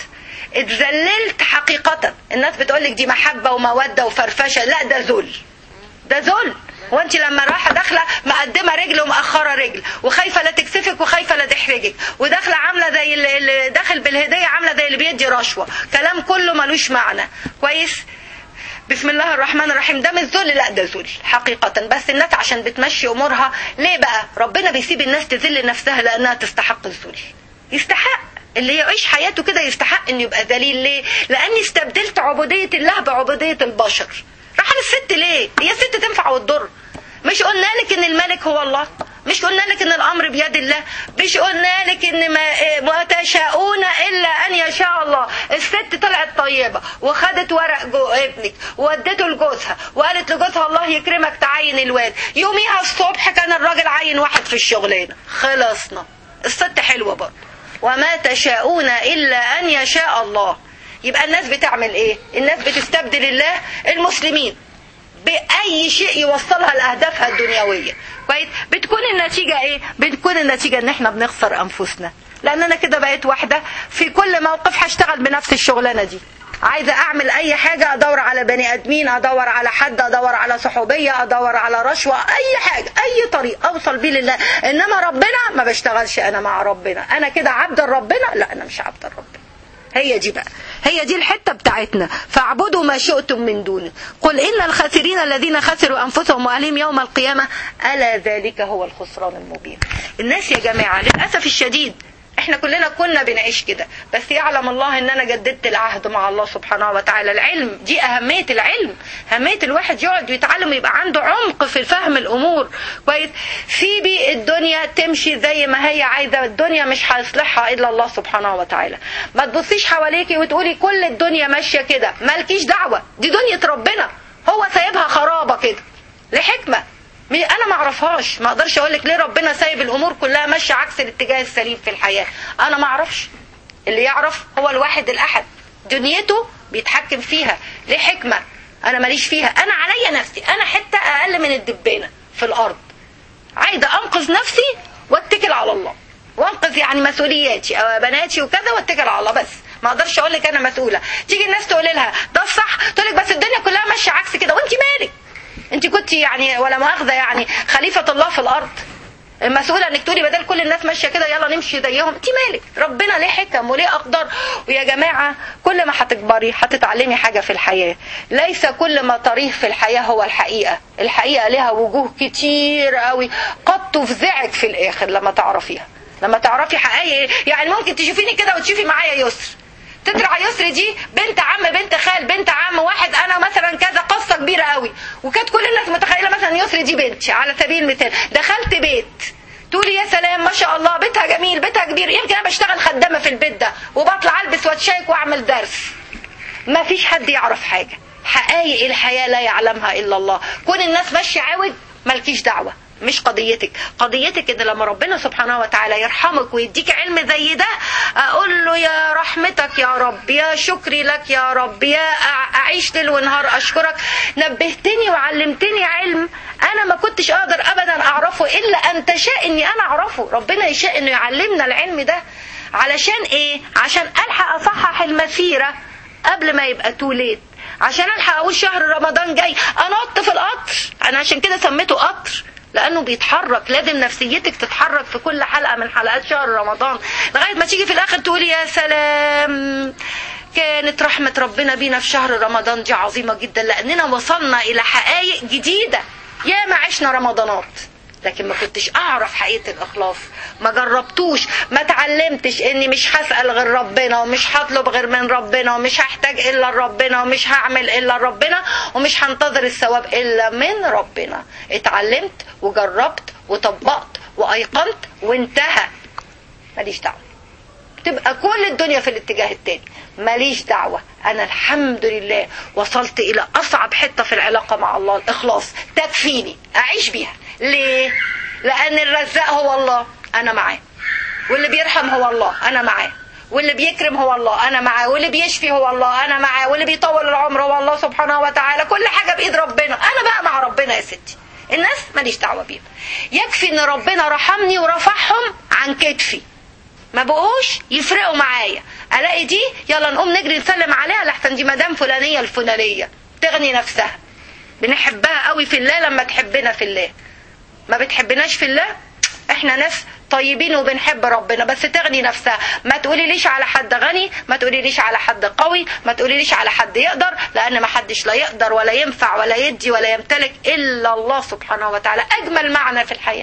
Speaker 1: اتذللت حقيقة الناس بتقولك دي محبة ومودة وفرفشة لا ده ذل ده ذل وانت لما رايحه داخله مقدمه رجل ومأخره رجل وخايفه لا تكسفك وخايفه لا تحرجك وداخله عامله زي اللي اللي داخل بالهديه عامله زي اللي بيدي رشوه كلام كله ملوش معنى كويس بسم الله الرحمن الرحيم ده مش ذل لا ده ذل حقيقة بس الناس عشان بتمشي أمورها ليه بقى ربنا بيسيب الناس تذل نفسها لأنها تستحق الذل يستحق اللي يعيش حياته كده يستحق انه يبقى ذليل ليه لاني استبدلت عبودية الله بعبودية البشر راح للست ليه هي الست تنفع وتضر مش قلنا لك ان الملك هو الله مش قلنا لك ان الامر بيد الله مش قلنا لك ان ما, ما تشاءون الا ان يشاء الله الست طلعت طيبه وخدت ورق جو ابنك وودته لجوزها وقالت لجوزها الله يكرمك تعين الواد يوميها الصبح كان الراجل عين واحد في الشغلانه خلصنا الست حلوه برضه وما تشاءون الا ان يشاء الله يبقى الناس بتعمل ايه الناس بتستبدل الله المسلمين باي شيء يوصلها لاهدافها الدنيويه كويس بتكون النتيجه ايه بتكون النتيجه ان احنا بنخسر انفسنا لان انا كده بقيت واحده في كل موقف هشتغل بنفس الشغلانه دي عايزه اعمل اي حاجه ادور على بني ادمين ادور على حد ادور على صحوبيه ادور على رشوه اي حاجه اي طريق اوصل بيه لله انما ربنا ما بشتغلش انا مع ربنا انا كده عبد ربنا لا انا مش عبد ربنا هي دي بقى هي دي الحته بتاعتنا فاعبدوا ما شئتم من دونه قل ان الخاسرين الذين خسروا انفسهم واهلهم يوم القيامه الا ذلك هو الخسران المبين الناس يا جماعه للاسف الشديد احنا كلنا كنا بنعيش كده بس يعلم الله ان انا جددت العهد مع الله سبحانه وتعالى العلم دي اهميه العلم اهميه الواحد يقعد يتعلم ويبقى عنده عمق في فهم الامور كويس سيبي الدنيا تمشي زي ما هي عايزه الدنيا مش هيصلحها الا الله سبحانه وتعالى ما تبصيش حواليكي وتقولي كل الدنيا ماشيه كده مالكيش دعوه دي دنيا ربنا هو سايبها خرابه كده لحكمه انا ما اعرفهاش ما اقدرش اقول لك ليه ربنا سايب الامور كلها ماشيه عكس الاتجاه السليم في الحياه انا ما اعرفش اللي يعرف هو الواحد الاحد دنيته بيتحكم فيها ليه حكمه انا ماليش فيها انا عليا نفسي انا حته اقل من الدبانه في الارض عايزه انقذ نفسي واتكل على الله وانقذ يعني مسؤولياتي او بناتي وكذا واتكل على الله بس ما اقدرش اقول لك انا مسؤوله تيجي الناس تقول لها ده الصح تقول لك بس الدنيا كلها ماشيه عكس كده وانت مالك انت كنت يعني ولا مؤاخذه يعني خليفه الله في الارض المسؤولة انك تقولي بدل كل الناس ماشية كده يلا نمشي زيهم انت مالك ربنا ليه حكم وليه اقدار ويا جماعة كل ما هتكبري هتتعلمي حاجة في الحياة ليس كل ما طريق في الحياة هو الحقيقة الحقيقة لها وجوه كتير قوي قد تفزعك في الاخر لما تعرفيها لما تعرفي حقائق يعني ممكن تشوفيني كده وتشوفي معايا يسر تطلع يسر دي بنت عم بنت خال بنت عم واحد انا مثلا كذا قصه كبيره قوي وكانت كل الناس متخيله مثلا يسر دي بنتي على سبيل المثال دخلت بيت تقولي يا سلام ما شاء الله بيتها جميل بيتها كبير يمكن انا بشتغل خدامه في البيت ده وبطلع البس واتشيك واعمل درس ما فيش حد يعرف حاجه حقائق الحياه لا يعلمها الا الله كون الناس ماشيه عاود مالكيش دعوه مش قضيتك قضيتك ان لما ربنا سبحانه وتعالى يرحمك ويديك علم زي ده اقول له يا رحمتك يا رب يا شكري لك يا رب يا اعيش ليل ونهار اشكرك نبهتني وعلمتني علم انا ما كنتش اقدر ابدا اعرفه الا ان تشاء اني انا اعرفه ربنا يشاء انه يعلمنا العلم ده علشان ايه عشان الحق اصحح المسيره قبل ما يبقى توليت عشان الحق اقول شهر رمضان جاي انط في القطر انا عشان كده سميته قطر لانه بيتحرك لازم نفسيتك تتحرك في كل حلقه من حلقات شهر رمضان لغايه ما تيجي في الاخر تقولي يا سلام كانت رحمة ربنا بينا في شهر رمضان دي عظيمة جدا لأننا وصلنا إلى حقائق جديدة يا ما عشنا رمضانات لكن ما كنتش اعرف حقيقه الاخلاص ما جربتوش ما اتعلمتش اني مش هسال غير ربنا ومش هطلب غير من ربنا ومش هحتاج الا لربنا ومش هعمل الا لربنا ومش هنتظر الثواب الا من ربنا اتعلمت وجربت وطبقت وايقنت وانتهى ماليش دعوه تبقى كل الدنيا في الاتجاه التاني ماليش دعوة أنا الحمد لله وصلت إلى أصعب حتة في العلاقة مع الله الإخلاص تكفيني أعيش بيها ليه؟ لأن الرزاق هو الله أنا معاه واللي بيرحم هو الله أنا معاه واللي بيكرم هو الله أنا معاه واللي بيشفي هو الله أنا معاه واللي بيطول العمر هو الله سبحانه وتعالى كل حاجة بإيد ربنا أنا بقى مع ربنا يا ستي الناس ماليش دعوة بيهم يكفي إن ربنا رحمني ورفعهم عن كتفي ما بقوش يفرقوا معايا الاقي دي يلا نقوم نجري نسلم عليها لحسن دي مدام فلانيه الفلانيه تغني نفسها بنحبها قوي في الله لما تحبنا في الله ما بتحبناش في الله احنا ناس طيبين وبنحب ربنا بس تغني نفسها ما تقولي ليش على حد غني ما تقولي ليش على حد قوي ما تقولي ليش على حد يقدر لان ما حدش لا يقدر ولا ينفع ولا يدي ولا يمتلك الا الله سبحانه وتعالى اجمل معنى في الحياه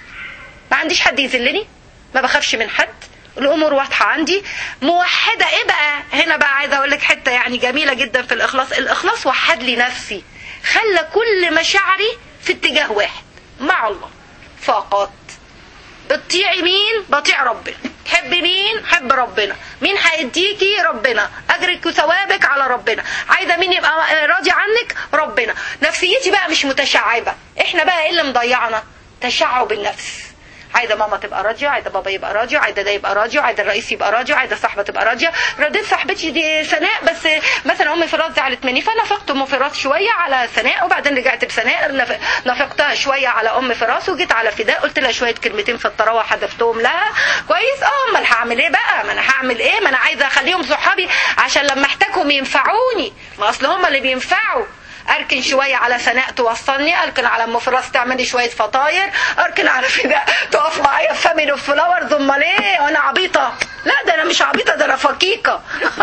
Speaker 1: ما عنديش حد يذلني ما بخافش من حد الامور واضحه عندي موحده ايه بقى هنا بقى عايزه اقول لك حته يعني جميله جدا في الاخلاص الاخلاص وحد لي نفسي خلى كل مشاعري في اتجاه واحد مع الله فقط بتطيعي مين بطيع ربنا تحبي مين حب ربنا مين هيديكي ربنا اجرك وثوابك على ربنا عايزه مين يبقى راضي عنك ربنا نفسيتي بقى مش متشعبه احنا بقى ايه اللي مضيعنا تشعب النفس عايزه ماما تبقى راضيه عايزه بابا يبقى راضي عايزه ده يبقى راضي عايزه الرئيس يبقى راضي عايزه صاحبه تبقى راضيه رديت صاحبتي دي سناء بس مثلا ام فراس زعلت مني فنفقت ام فراس شويه على سناء وبعدين رجعت بسناء نف- نفقتها شويه على ام فراس وجيت على فداء قلت لها شويه كلمتين في الطراوه حذفتهم لها كويس اه امال هعمل ايه بقى ما انا هعمل ايه ما انا عايزه اخليهم صحابي عشان لما احتاجهم ينفعوني ما اصل هم اللي بينفعوا اركن شويه على سناء توصلني اركن على ام فراس تعمل لي شويه فطاير اركن على فداء تقف معايا في فاميلي اوف فلاورز امال ايه وانا عبيطه لا ده انا مش عبيطه ده انا فكيكه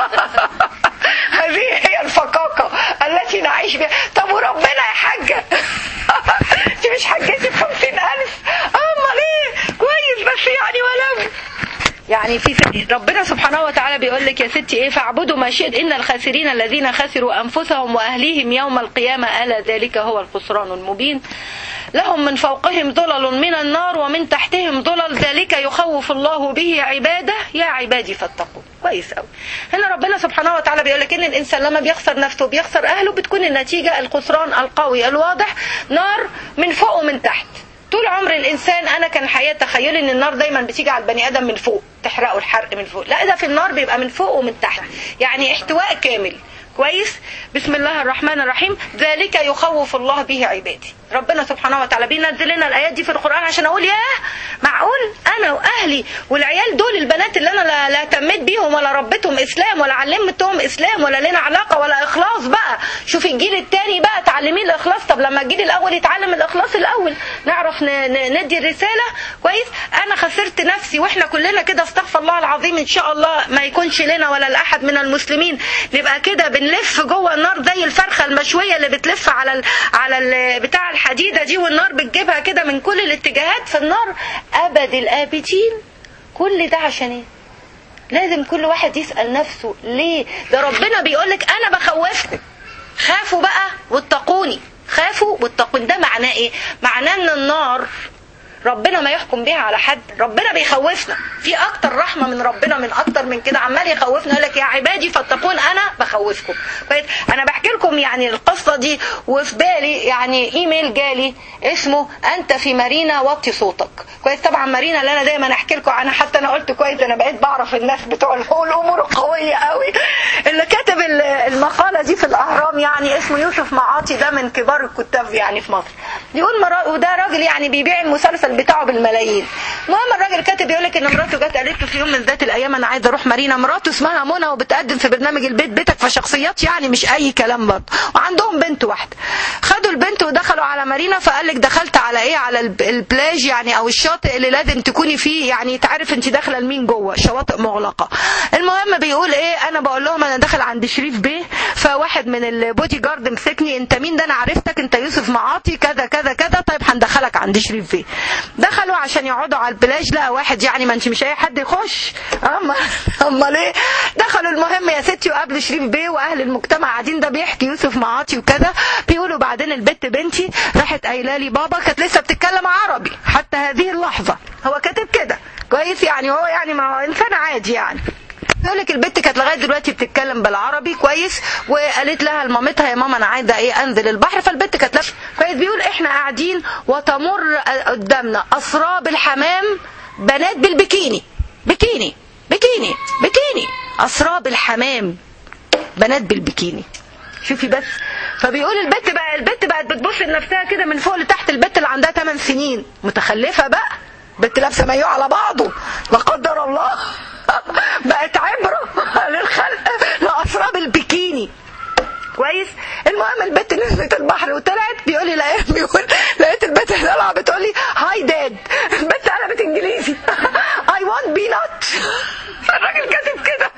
Speaker 1: هذه هي الفقاقه التي نعيش بها طب وربنا يا حاجه انت مش حجتي ب 50000 امال ايه كويس بس يعني ولو يعني في ربنا سبحانه وتعالى بيقول لك يا ستي ايه فاعبدوا ما شئت ان الخاسرين الذين خسروا انفسهم واهليهم يوم القيامه الا ذلك هو الخسران المبين لهم من فوقهم ظلل من النار ومن تحتهم ظلل ذلك يخوف الله به عباده يا عبادي فاتقوا كويس قوي هنا ربنا سبحانه وتعالى بيقول لك ان الانسان لما بيخسر نفسه بيخسر اهله بتكون النتيجه الخسران القوي الواضح نار من فوق ومن تحت طول عمر الانسان انا كان حياه تخيلي ان النار دايما بتيجي على البني ادم من فوق تحرقه الحرق من فوق لا ده في النار بيبقى من فوق ومن تحت يعني احتواء كامل كويس بسم الله الرحمن الرحيم ذلك يخوف الله به عبادي ربنا سبحانه وتعالى بينزل لنا الايات دي في القران عشان اقول ياه معقول انا واهلي والعيال دول البنات اللي انا لا, لا تميت بيهم ولا ربيتهم اسلام ولا علمتهم اسلام ولا لنا علاقه ولا اخلاص بقى شوف الجيل الثاني بقى تعلميه الاخلاص طب لما الجيل الاول يتعلم الاخلاص الاول نعرف ن- ن- ندي الرساله كويس انا خسرت نفسي واحنا كلنا كده استغفر الله العظيم ان شاء الله ما يكونش لنا ولا لاحد من المسلمين نبقى كده بنلف جوه النار زي الفرخه المشويه اللي بتلف على ال على ال بتاع الحديده دي والنار بتجيبها كده من كل الاتجاهات في النار ابد الابدين كل ده عشان ايه لازم كل واحد يسأل نفسه ليه ده ربنا بيقولك أنا بخوفكم خافوا بقى واتقوني خافوا واتقوني ده معناه ايه معناه ان النار ربنا ما يحكم بيها على حد ربنا بيخوفنا في اكتر رحمه من ربنا من اكتر من كده عمال يخوفنا يقول لك يا عبادي فاتقون انا بخوفكم كويس انا بحكي لكم يعني القصه دي وفي بالي يعني ايميل جالي اسمه انت في مارينا وطي صوتك كويس طبعا مارينا اللي انا دايما احكي لكم عنها حتى انا قلت كويس انا بقيت بعرف الناس بتوع الامور القويه قوي اللي كاتب ال- المقاله دي في الاهرام يعني اسمه يوسف معاطي ده من كبار الكتاب يعني في مصر يقول مرا... وده راجل يعني بيبيع المسلسل بتاعه بالملايين المهم الراجل كاتب يقول لك ان مراته جت قالت له في يوم من ذات الايام انا عايزه اروح مارينا مراته اسمها منى وبتقدم في برنامج البيت بيتك فشخصيات يعني مش اي كلام برضه وعندهم بنت واحده خدوا البنت ودخلوا على مارينا فقال لك دخلت على ايه على الب- البلاج يعني او الشاطئ اللي لازم تكوني فيه يعني تعرف انت داخله لمين جوه شواطئ مغلقه المهم بيقول ايه انا بقول لهم انا داخل عند شريف بيه فواحد من البودي جارد مسكني انت مين ده انا عرفتك انت يوسف معاطي كذا كذا كذا طيب هندخلك عند شريف بيه دخلوا عشان يقعدوا على البلاج لقى واحد يعني ما انت مش اي حد يخش اما امال ايه دخلوا المهم يا ستي وقابلوا شريف بيه واهل المجتمع قاعدين ده بيحكي يوسف معاطي وكذا بيقولوا بعدين البت بنتي راحت قايله لي بابا كانت لسه بتتكلم عربي حتى هذه اللحظه هو كاتب كده كويس يعني هو يعني ما هو انسان عادي يعني يقول لك البت كانت لغايه دلوقتي بتتكلم بالعربي كويس وقالت لها لمامتها يا ماما انا عايزه ايه انزل البحر فالبت كانت لابسه كويس بيقول احنا قاعدين وتمر قدامنا اسراب الحمام بنات بالبكيني بكيني بكيني بكيني اسراب الحمام بنات بالبكيني شوفي بس فبيقول البت بقى البت بقت بتبص لنفسها كده من فوق لتحت البت اللي عندها 8 سنين متخلفه بقى بنت لابسه مايو على بعضه لا قدر الله بقت عبره للخلق لاسراب البكيني كويس المهم البت نزلت البحر وطلعت بيقول لي لقيت بيقول لقيت البت طالعه بتقول لي هاي داد البت قلبت انجليزي اي وانت بينات الراجل كاتب كده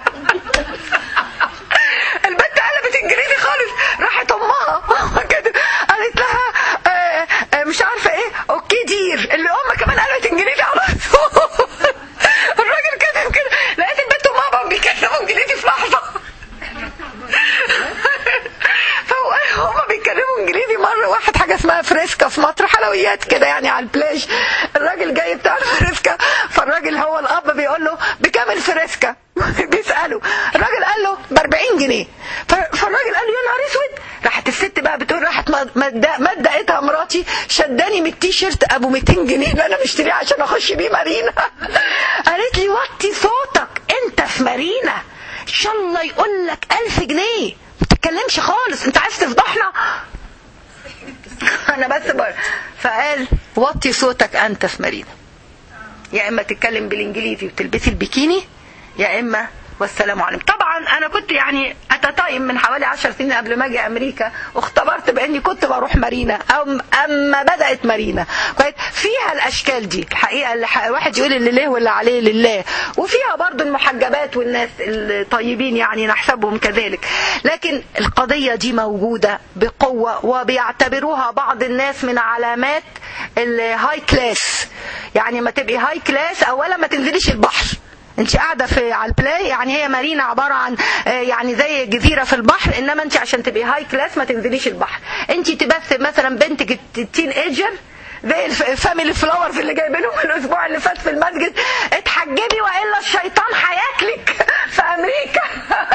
Speaker 1: البت قلبت انجليزي خالص راحت امها كده قالت لها آه آه مش عارفه ايه اوكي دير اللي امها كمان قلبت انجليزي على طول الراجل كاتب كده لقيت البت وامها بقوا بيتكلموا انجليزي في لحظه فهو هما بيتكلموا انجليزي مره واحد حاجه اسمها فريسكا في مصر حلويات كده يعني على البلاج الراجل جاي بتاع الفريسكا فالراجل هو الاب بيقول له بكام الفريسكا بيساله الراجل قال له ب 40 جنيه ف- فالراجل قال له يا نهار اسود راحت الست بقى بتقول راحت مد- مدقتها مراتي شداني من التيشيرت ابو 200 جنيه اللي انا مشتريه عشان اخش بيه مارينا قالت لي وطي صوتك انت في مارينا ان شاء الله يقول لك 1000 جنيه ما تتكلمش خالص انت عايز تفضحنا انا بس بقول فقال وطي صوتك انت في مارينا يا اما تتكلم بالانجليزي وتلبسي البيكيني يا اما والسلام عليكم طبعا انا كنت يعني اتتايم من حوالي عشر سنين قبل ما اجي امريكا واختبرت باني كنت بروح مارينا او اما بدات مارينا كويس فيها الاشكال دي الحقيقه اللي ح- الواحد يقول اللي ليه واللي عليه لله وفيها برضو المحجبات والناس الطيبين يعني نحسبهم كذلك لكن القضيه دي موجوده بقوه وبيعتبروها بعض الناس من علامات الهاي كلاس يعني ما تبقي هاي كلاس اولا ما تنزليش البحر انت قاعده في على البلاي يعني هي مارينا عباره عن آه، يعني زي جزيره في البحر انما انت عشان تبقي هاي كلاس ما تنزليش البحر انت تبث مثلا بنتك التين ايجر زي الفاميلي فلاورز اللي جايبينهم الاسبوع اللي فات في المسجد اتحجبي والا الشيطان هياكلك في امريكا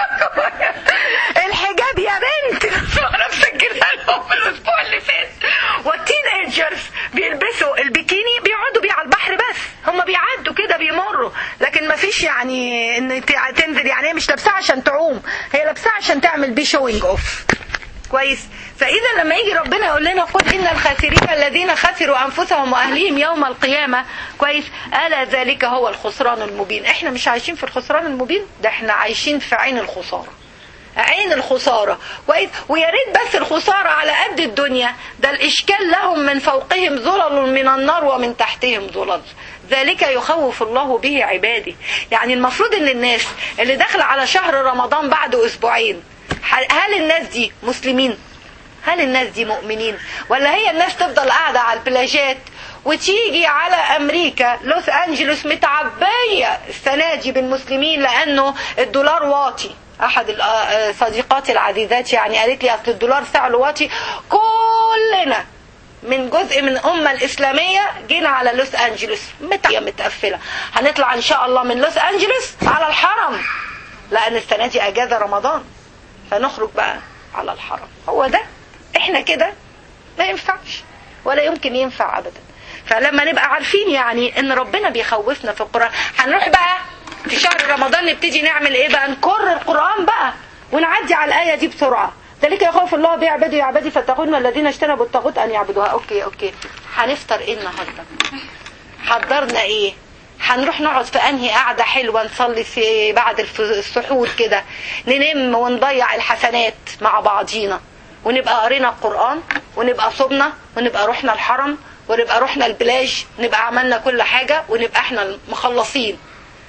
Speaker 1: الحجاب يا بنت انا مسجلها لهم الاسبوع اللي فات والتين ايجرز بيلبسوا البيكيني بيقعدوا بيه على البحر بس هم بيعدوا كده بيمروا لكن ما فيش يعني ان تع- تنزل يعني هي مش لابساها عشان تعوم هي لابساها عشان تعمل بيه شوينج اوف كويس فاذا لما يجي ربنا يقول لنا قل ان الخاسرين الذين خسروا انفسهم واهليهم يوم القيامه كويس الا ذلك هو الخسران المبين احنا مش عايشين في الخسران المبين ده احنا عايشين في عين الخساره عين الخسارة كويس ويا ريت بس الخسارة على قد الدنيا ده الإشكال لهم من فوقهم ظلل من النار ومن تحتهم ظلل ذلك يخوف الله به عباده يعني المفروض ان الناس اللي داخله على شهر رمضان بعد اسبوعين هل الناس دي مسلمين هل الناس دي مؤمنين ولا هي الناس تفضل قاعدة على البلاجات وتيجي على امريكا لوس انجلوس متعبية السنة دي بالمسلمين لانه الدولار واطي احد ال- آه، صديقاتي العزيزات يعني قالت لي اصل الدولار سعره واطي كلنا من جزء من الأمة الإسلامية جينا على لوس أنجلوس متعية متقفلة هنطلع إن شاء الله من لوس أنجلوس على الحرم لأن السنة دي أجازة رمضان فنخرج بقى على الحرم هو ده احنا كده ما ينفعش ولا يمكن ينفع ابدا فلما نبقى عارفين يعني ان ربنا بيخوفنا في القران هنروح بقى في شهر رمضان نبتدي نعمل ايه بقى نكر القران بقى ونعدي على الايه دي بسرعه ذلك يخوف الله به عباده يا عبادي فاتقون الذين اجتنبوا الطاغوت ان يعبدوها اوكي اوكي هنفطر ايه النهارده حضرنا ايه هنروح نقعد في انهي قعده حلوه نصلي في بعد الف- السحور كده ننم ونضيع الحسنات مع بعضينا ونبقى قرينا القران ونبقى صبنا ونبقى رحنا الحرم ونبقى رحنا البلاج نبقى عملنا كل حاجه ونبقى احنا المخلصين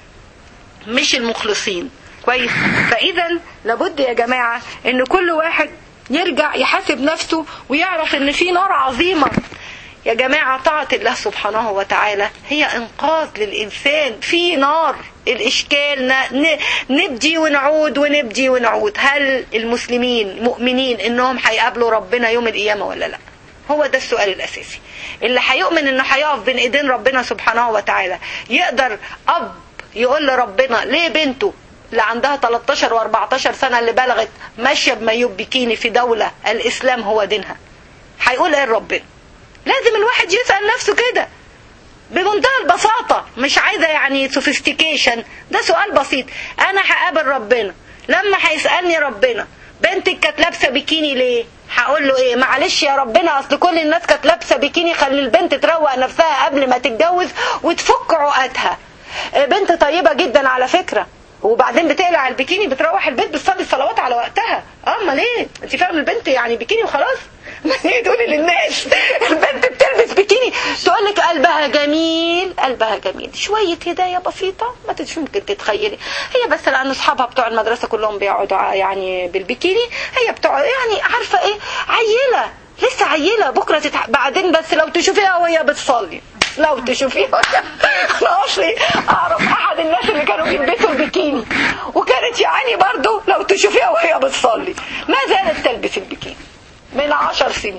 Speaker 1: مش المخلصين كويس فاذا لابد يا جماعه ان كل واحد يرجع يحاسب نفسه ويعرف ان في نار عظيمه يا جماعة طاعة الله سبحانه وتعالى هي إنقاذ للإنسان في نار الإشكال ن- ن- نبدي ونعود ونبدي ونعود هل المسلمين مؤمنين إنهم هيقابلوا ربنا يوم القيامة ولا لا هو ده السؤال الأساسي اللي هيؤمن إنه هيقف بين إيدين ربنا سبحانه وتعالى يقدر أب يقول لربنا ليه بنته اللي عندها 13 و14 سنة اللي بلغت ماشية بمايوب بيكيني في دولة الإسلام هو دينها هيقول إيه لربنا لازم الواحد يسأل نفسه كده بمنتهى البساطة مش عايزة يعني سوفيستيكيشن ده سؤال بسيط أنا هقابل ربنا لما هيسألني ربنا بنتك كانت لابسة بيكيني ليه؟ هقول له ايه معلش يا ربنا اصل كل الناس كانت لابسه بيكيني خلي البنت تروق نفسها قبل ما تتجوز وتفك عقدها آه، بنت طيبه جدا على فكره وبعدين بتقلع البيكيني بتروح البيت بتصلي الصلوات على وقتها اما ليه انت فاهم البنت يعني بيكيني وخلاص ما تيجي تقولي للناس البنت بتلبس بيكيني تقول لك قلبها جميل قلبها جميل شويه هدايه بسيطه ما تش ممكن تتخيلي هي بس لان اصحابها بتوع المدرسه كلهم بيقعدوا ع- يعني بالبيكيني هي بتوع يعني عارفه ايه عيله لسه عيله بكره تتح... بعدين بس لو تشوفيها وهي بتصلي لو تشوفيها انا اصلي اعرف احد الناس اللي كانوا بيلبسوا البيكيني وكانت يعني برضو لو تشوفيها وهي بتصلي ما زالت تلبس البيكيني من عشر سنين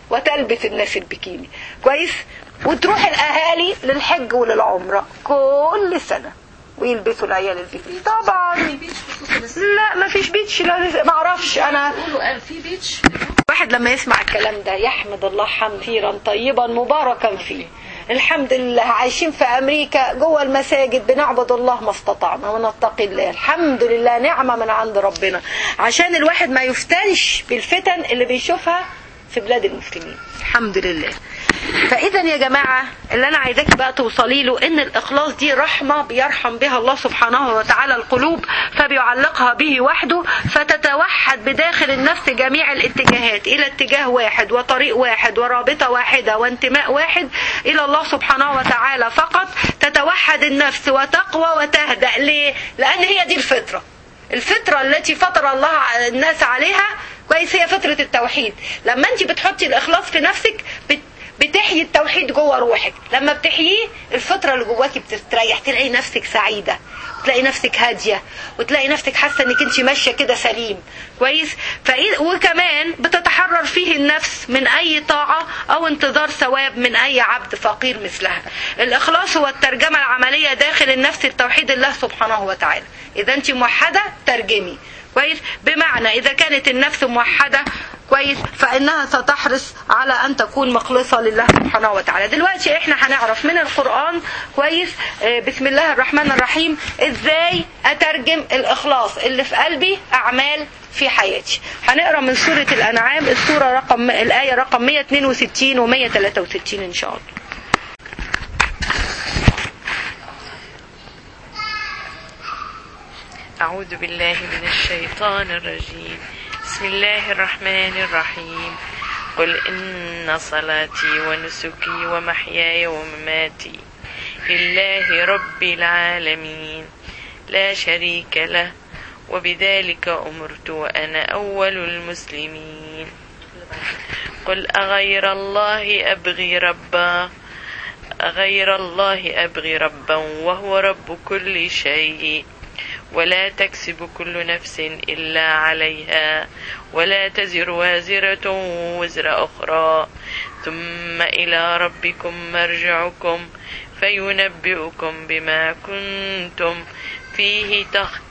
Speaker 1: وتلبس الناس البكيني كويس وتروح الاهالي للحج وللعمره كل سنه ويلبسوا العيال البكيني طبعا لا ما فيش بيتش لا ما اعرفش انا
Speaker 2: في بيتش
Speaker 1: الواحد لما يسمع الكلام ده يحمد الله حمدا طيبا مباركا فيه الحمد لله عايشين في امريكا جوه المساجد بنعبد الله ما استطعنا ونتقي الله الحمد لله نعمه من عند ربنا عشان الواحد ما يفتنش بالفتن اللي بيشوفها في بلاد المسلمين الحمد لله فاذا يا جماعه اللي انا عايزاكي بقى توصلي له ان الاخلاص دي رحمه بيرحم بها الله سبحانه وتعالى القلوب فبيعلقها به وحده فتتوحد بداخل النفس جميع الاتجاهات الى اتجاه واحد وطريق واحد ورابطه واحده وانتماء واحد الى الله سبحانه وتعالى فقط تتوحد النفس وتقوى وتهدأ ليه؟ لان هي دي الفطره الفطره التي فطر الله الناس عليها كويس هي فطره التوحيد لما انت بتحطي الاخلاص في نفسك بت بتحيي التوحيد جوه روحك لما بتحييه الفطره اللي جواكي بتستريح تلاقي نفسك سعيده وتلاقي نفسك هاديه وتلاقي نفسك حاسه انك انت ماشيه كده سليم كويس فإيه وكمان بتتحرر فيه النفس من اي طاعه او انتظار ثواب من اي عبد فقير مثلها الاخلاص هو الترجمه العمليه داخل النفس التوحيد الله سبحانه وتعالى اذا انت موحده ترجمي كويس بمعنى اذا كانت النفس موحده كويس فانها ستحرص على ان تكون مخلصه لله سبحانه وتعالى دلوقتي احنا هنعرف من القران كويس آه، بسم الله الرحمن الرحيم ازاي اترجم الاخلاص اللي في قلبي اعمال في حياتي هنقرا من سوره الانعام السوره رقم الايه رقم 162 و 163 ان شاء الله
Speaker 4: أعوذ بالله من الشيطان الرجيم بسم الله الرحمن الرحيم قل إن صلاتي ونسكي ومحياي ومماتي لله رب العالمين لا شريك له وبذلك أمرت وأنا أول المسلمين قل أغير الله أبغي ربا أغير الله أبغي ربا وهو رب كل شيء ولا تكسب كل نفس إلا عليها ولا تزر وازرة وزر أخرى ثم إلى ربكم مرجعكم فينبئكم بما كنتم فيه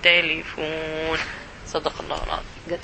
Speaker 4: تختلفون صدق الله العظيم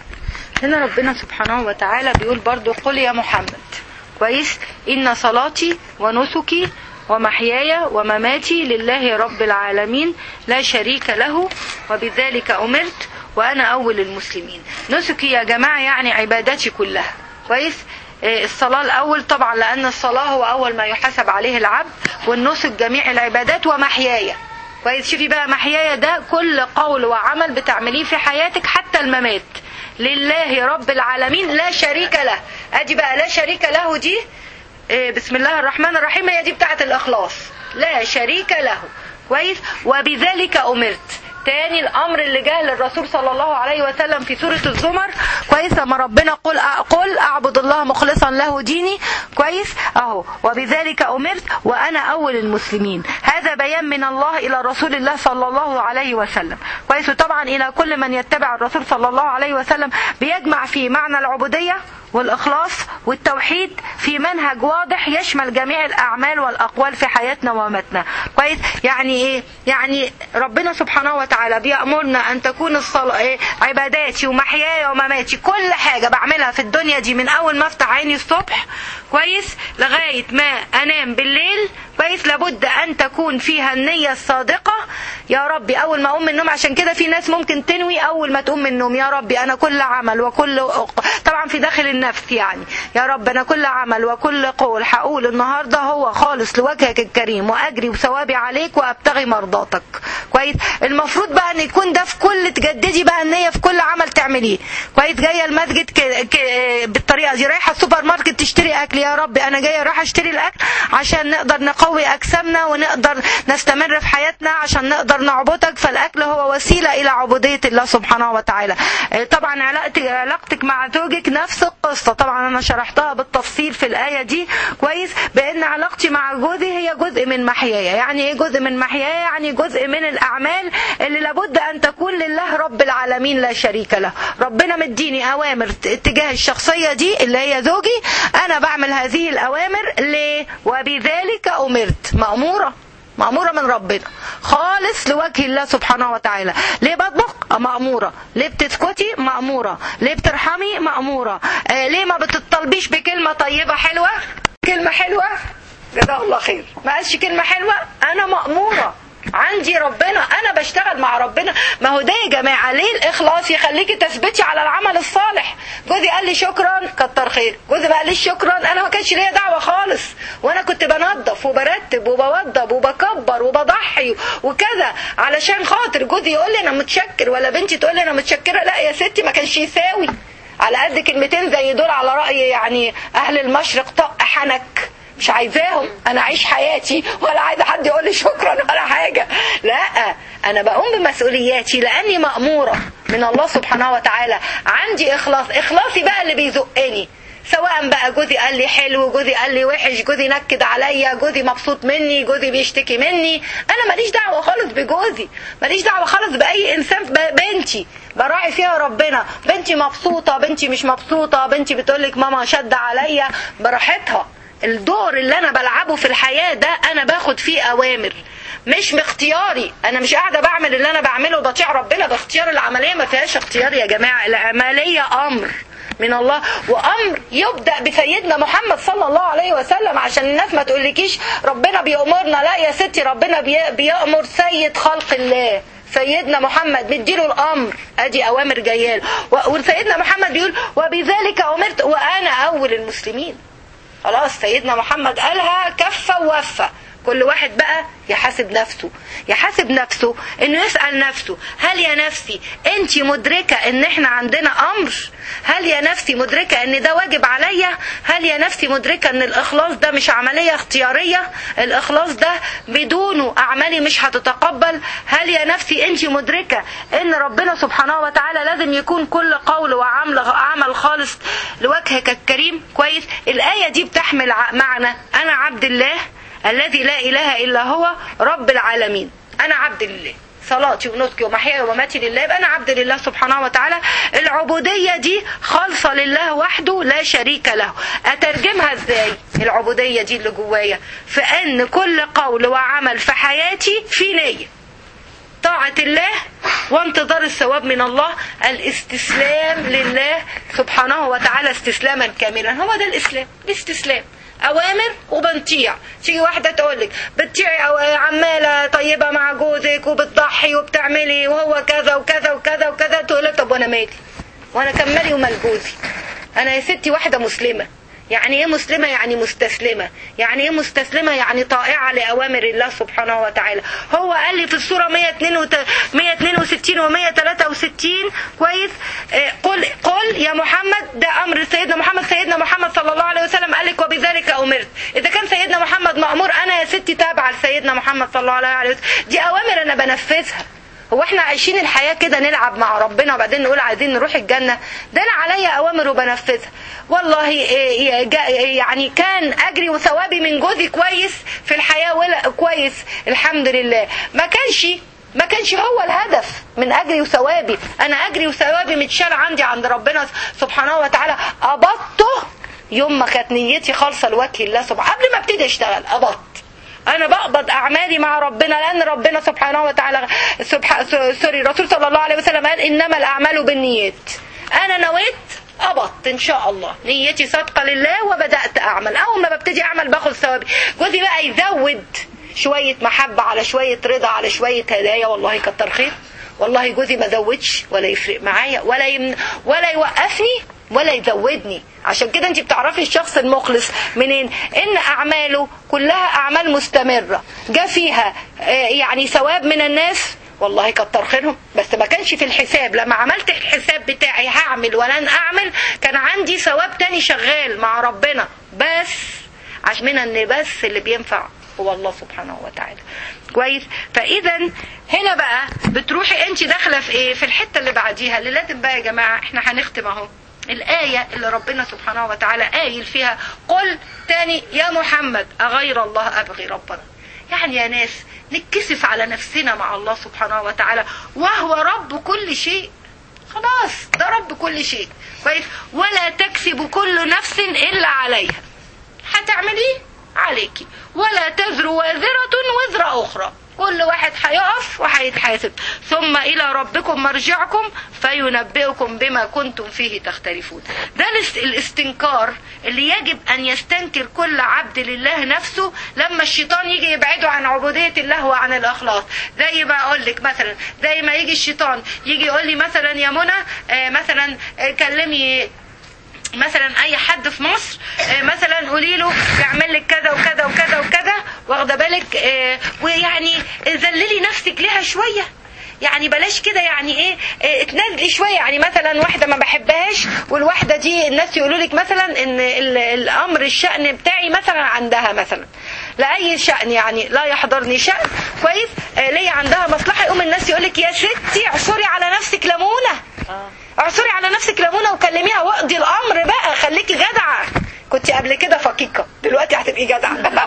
Speaker 1: هنا ربنا سبحانه وتعالى بيقول برضو قل يا محمد كويس إن صلاتي ونسكي ومحياي ومماتي لله رب العالمين لا شريك له وبذلك أمرت وأنا أول المسلمين نسكي يا جماعة يعني عبادتي كلها كويس إيه، الصلاة الأول طبعا لأن الصلاة هو أول ما يحاسب عليه العبد والنسك جميع العبادات ومحياي كويس شوفي بقى محياي ده كل قول وعمل بتعمليه في حياتك حتى الممات لله رب العالمين لا شريك له ادي بقى لا شريك له دي إيه، بسم الله الرحمن الرحيم هي دي بتاعت الاخلاص لا شريك له كويس وبذلك امرت تاني الامر اللي جاء للرسول صلى الله عليه وسلم في سوره الزمر كويس لما ربنا قل قل اعبد الله مخلصا له ديني كويس اهو وبذلك امرت وانا اول المسلمين هذا بيان من الله الى رسول الله صلى الله عليه وسلم كويس وطبعا الى كل من يتبع الرسول صلى الله عليه وسلم بيجمع في معنى العبوديه والإخلاص والتوحيد في منهج واضح يشمل جميع الأعمال والأقوال في حياتنا ومتنا كويس يعني إيه يعني ربنا سبحانه وتعالى بيأمرنا أن تكون الصلاة إيه عباداتي ومحياي ومماتي كل حاجة بعملها في الدنيا دي من أول ما أفتح عيني الصبح كويس لغاية ما أنام بالليل كويس لابد أن تكون فيها النية الصادقة يا ربي أول ما أقوم من النوم عشان كده في ناس ممكن تنوي أول ما تقوم من النوم يا ربي أنا كل عمل وكل طبعا في داخل النفس يعني يا رب أنا كل عمل وكل قول هقول النهاردة هو خالص لوجهك الكريم وأجري بثوابي عليك وأبتغي مرضاتك كويس المفروض بقى أن يكون ده في كل تجددي بقى النية في كل عمل تعمليه كويس جاية المسجد ك... ك... بالطريقة دي رايحة السوبر ماركت تشتري أكل يا رب أنا جاية رايحة أشتري الأكل عشان نقدر نقوي أجسامنا ونقدر نستمر في حياتنا عشان نقدر نعبدك فالأكل هو وسيلة إلى عبودية الله سبحانه وتعالى طبعا علاقتك علاقتك مع زوجك نفس القصة طبعا أنا شرحتها بالتفصيل في الآية دي كويس بأن علاقتي مع جوزي هي جزء من محياي يعني إيه جزء من محياي يعني جزء من الاعمال اللي لابد ان تكون لله رب العالمين لا شريك له ربنا مديني اوامر تجاه الشخصيه دي اللي هي زوجي انا بعمل هذه الاوامر ليه وبذلك امرت ماموره مأمورة من ربنا خالص لوجه الله سبحانه وتعالى ليه بطبخ مأمورة ليه بتسكتي مأمورة ليه بترحمي مأمورة آه ليه ما بتطلبيش بكلمة طيبة حلوة كلمة حلوة جزاه الله خير ما قالش كلمة حلوة أنا مأمورة عندي ربنا انا بشتغل مع ربنا ما هو ده يا جماعه ليه الاخلاص يخليكي تثبتي على العمل الصالح جوزي قال لي شكرا كتر خير جوزي ما قاليش شكرا انا ما كانش ليا دعوه خالص وانا كنت بنظف وبرتب وبوضب وبكبر وبضحي وكذا علشان خاطر جوزي يقول لي انا متشكر ولا بنتي تقول لي انا متشكره لا يا ستي ما كانش يساوي على قد كلمتين زي دول على راي يعني اهل المشرق طق حنك مش عايزاهم انا اعيش حياتي ولا عايزه حد يقول لي شكرا ولا حاجه لا انا بقوم بمسؤولياتي لاني ماموره من الله سبحانه وتعالى عندي اخلاص اخلاصي بقى اللي بيزقني سواء بقى جوزي قال لي حلو جوزي قال لي وحش جوزي نكد عليا جوزي مبسوط مني جوزي بيشتكي مني انا ماليش دعوه خالص بجوزي ماليش دعوه خالص باي انسان بنتي براعي فيها ربنا بنتي مبسوطه بنتي مش مبسوطه بنتي بتقول لك ماما شد عليا براحتها الدور اللي انا بلعبه في الحياة ده انا باخد فيه اوامر مش باختياري انا مش قاعدة بعمل اللي انا بعمله بطيع ربنا باختيار العملية ما فيهاش اختيار يا جماعة العملية امر من الله وامر يبدا بسيدنا محمد صلى الله عليه وسلم عشان الناس ما تقولكيش ربنا بيامرنا لا يا ستي ربنا بيامر سيد خلق الله سيدنا محمد مديله الامر ادي اوامر جايه وسيدنا محمد بيقول وبذلك امرت وانا اول المسلمين خلاص سيدنا محمد قالها كفة ووفى كل واحد بقى يحاسب نفسه يحاسب نفسه انه يسأل نفسه هل يا نفسي انت مدركة ان احنا عندنا امر هل يا نفسي مدركة ان ده واجب عليا هل يا نفسي مدركة ان الاخلاص ده مش عملية اختيارية الاخلاص ده بدونه اعمالي مش هتتقبل هل يا نفسي انت مدركة ان ربنا سبحانه وتعالى لازم يكون كل قول وعمل عمل خالص لوجهك الكريم كويس الاية دي بتحمل معنى انا عبد الله الذي لا إله إلا هو رب العالمين أنا عبد لله صلاتي ونسكي ومحياي ومماتي لله يبقى أنا عبد لله سبحانه وتعالى العبودية دي خالصة لله وحده لا شريك له أترجمها إزاي العبودية دي اللي جوايا في أن كل قول وعمل في حياتي في نية طاعة الله وانتظار الثواب من الله الاستسلام لله سبحانه وتعالى استسلاما كاملا هو ده الإسلام الاستسلام اوامر وبنطيع تيجي واحده تقول لك بتطيعي أو عماله طيبه مع جوزك وبتضحي وبتعملي وهو كذا وكذا وكذا وكذا تقول لك طب وانا مالي وانا كان مالي ومال جوزي انا يا ستي واحده مسلمه يعني ايه مسلمة يعني مستسلمة يعني ايه مستسلمة يعني طائعة لأوامر الله سبحانه وتعالى هو قال لي في السورة 162 و 163 كويس آه قل قل يا محمد ده أمر سيدنا محمد سيدنا محمد صلى الله عليه وسلم قال لك وبذلك أمرت إذا كان سيدنا محمد مأمور أنا يا ستي تابعة لسيدنا محمد صلى الله عليه وسلم دي أوامر أنا بنفذها هو احنا عايشين الحياة كده نلعب مع ربنا وبعدين نقول عايزين نروح الجنة ده انا عليا اوامر وبنفذها والله يعني كان اجري وثوابي من جوزي كويس في الحياة ولا كويس الحمد لله ما كانش ما كانش هو الهدف من اجري وثوابي انا اجري وثوابي متشال عندي عند ربنا سبحانه وتعالى قبضته يوم ما كانت نيتي خالصه لوجه الله سبحانه قبل ما ابتدي اشتغل قبضت انا بقبض اعمالي مع ربنا لان ربنا سبحانه وتعالى سبح... سوري الرسول صلى الله عليه وسلم قال انما الاعمال بالنيات انا نويت قبضت ان شاء الله نيتي صادقه لله وبدات اعمل اول ما ببتدي اعمل باخد ثوابي جوزي بقى يزود شويه محبه على شويه رضا على شويه هدايا والله كتر خير والله جوزي ما زودش ولا يفرق معايا ولا يمن... ولا يوقفني ولا يزودني عشان كده انت بتعرفي الشخص المخلص منين ان اعماله كلها اعمال مستمرة جا فيها يعني ثواب من الناس والله كتر خيرهم بس ما كانش في الحساب لما عملت الحساب بتاعي هعمل ولن اعمل كان عندي ثواب تاني شغال مع ربنا بس عشان ان بس اللي بينفع هو الله سبحانه وتعالى كويس فاذا هنا بقى بتروحي انت داخله في ايه في الحته اللي بعديها اللي لازم بقى يا جماعه احنا هنختم اهو الآية اللي ربنا سبحانه وتعالى قايل فيها قل تاني يا محمد أغير الله أبغي ربنا يعني يا ناس نتكسف على نفسنا مع الله سبحانه وتعالى وهو رب كل شيء خلاص ده رب كل شيء كويس ولا تكسب كل نفس الا عليها هتعمليه عليكي ولا تزر وازرة وزر أخرى كل واحد هيقف وهيتحاسب ثم إلى ربكم مرجعكم فينبئكم بما كنتم فيه تختلفون ده الاست- الاستنكار اللي يجب أن يستنكر كل عبد لله نفسه لما الشيطان يجي يبعده عن عبودية الله وعن الإخلاص زي ما أقول لك مثلا زي ما يجي الشيطان يجي يقول لي مثلا يا منى آه، مثلا آه، كلمي مثلا اي حد في مصر آه، مثلا قولي له يعمل لك كذا وكذا وكذا وكذا واخده بالك آه، ويعني ذللي نفسك لها شويه يعني بلاش كده يعني ايه آه، اتنازلي شويه يعني مثلا واحده ما بحبهاش والواحده دي الناس يقولوا لك مثلا ان ال- الامر الشأن بتاعي مثلا عندها مثلا لاي شأن يعني لا يحضرني شأن كويس آه، ليا عندها مصلحه يقوم الناس يقول لك يا ستي اعصري على نفسك ليمونه اعصري على نفسك ليمونه وكلميها واقضي الامر بقى خليكي جدعه كنت قبل كده فقيقة دلوقتي هتبقي جدعة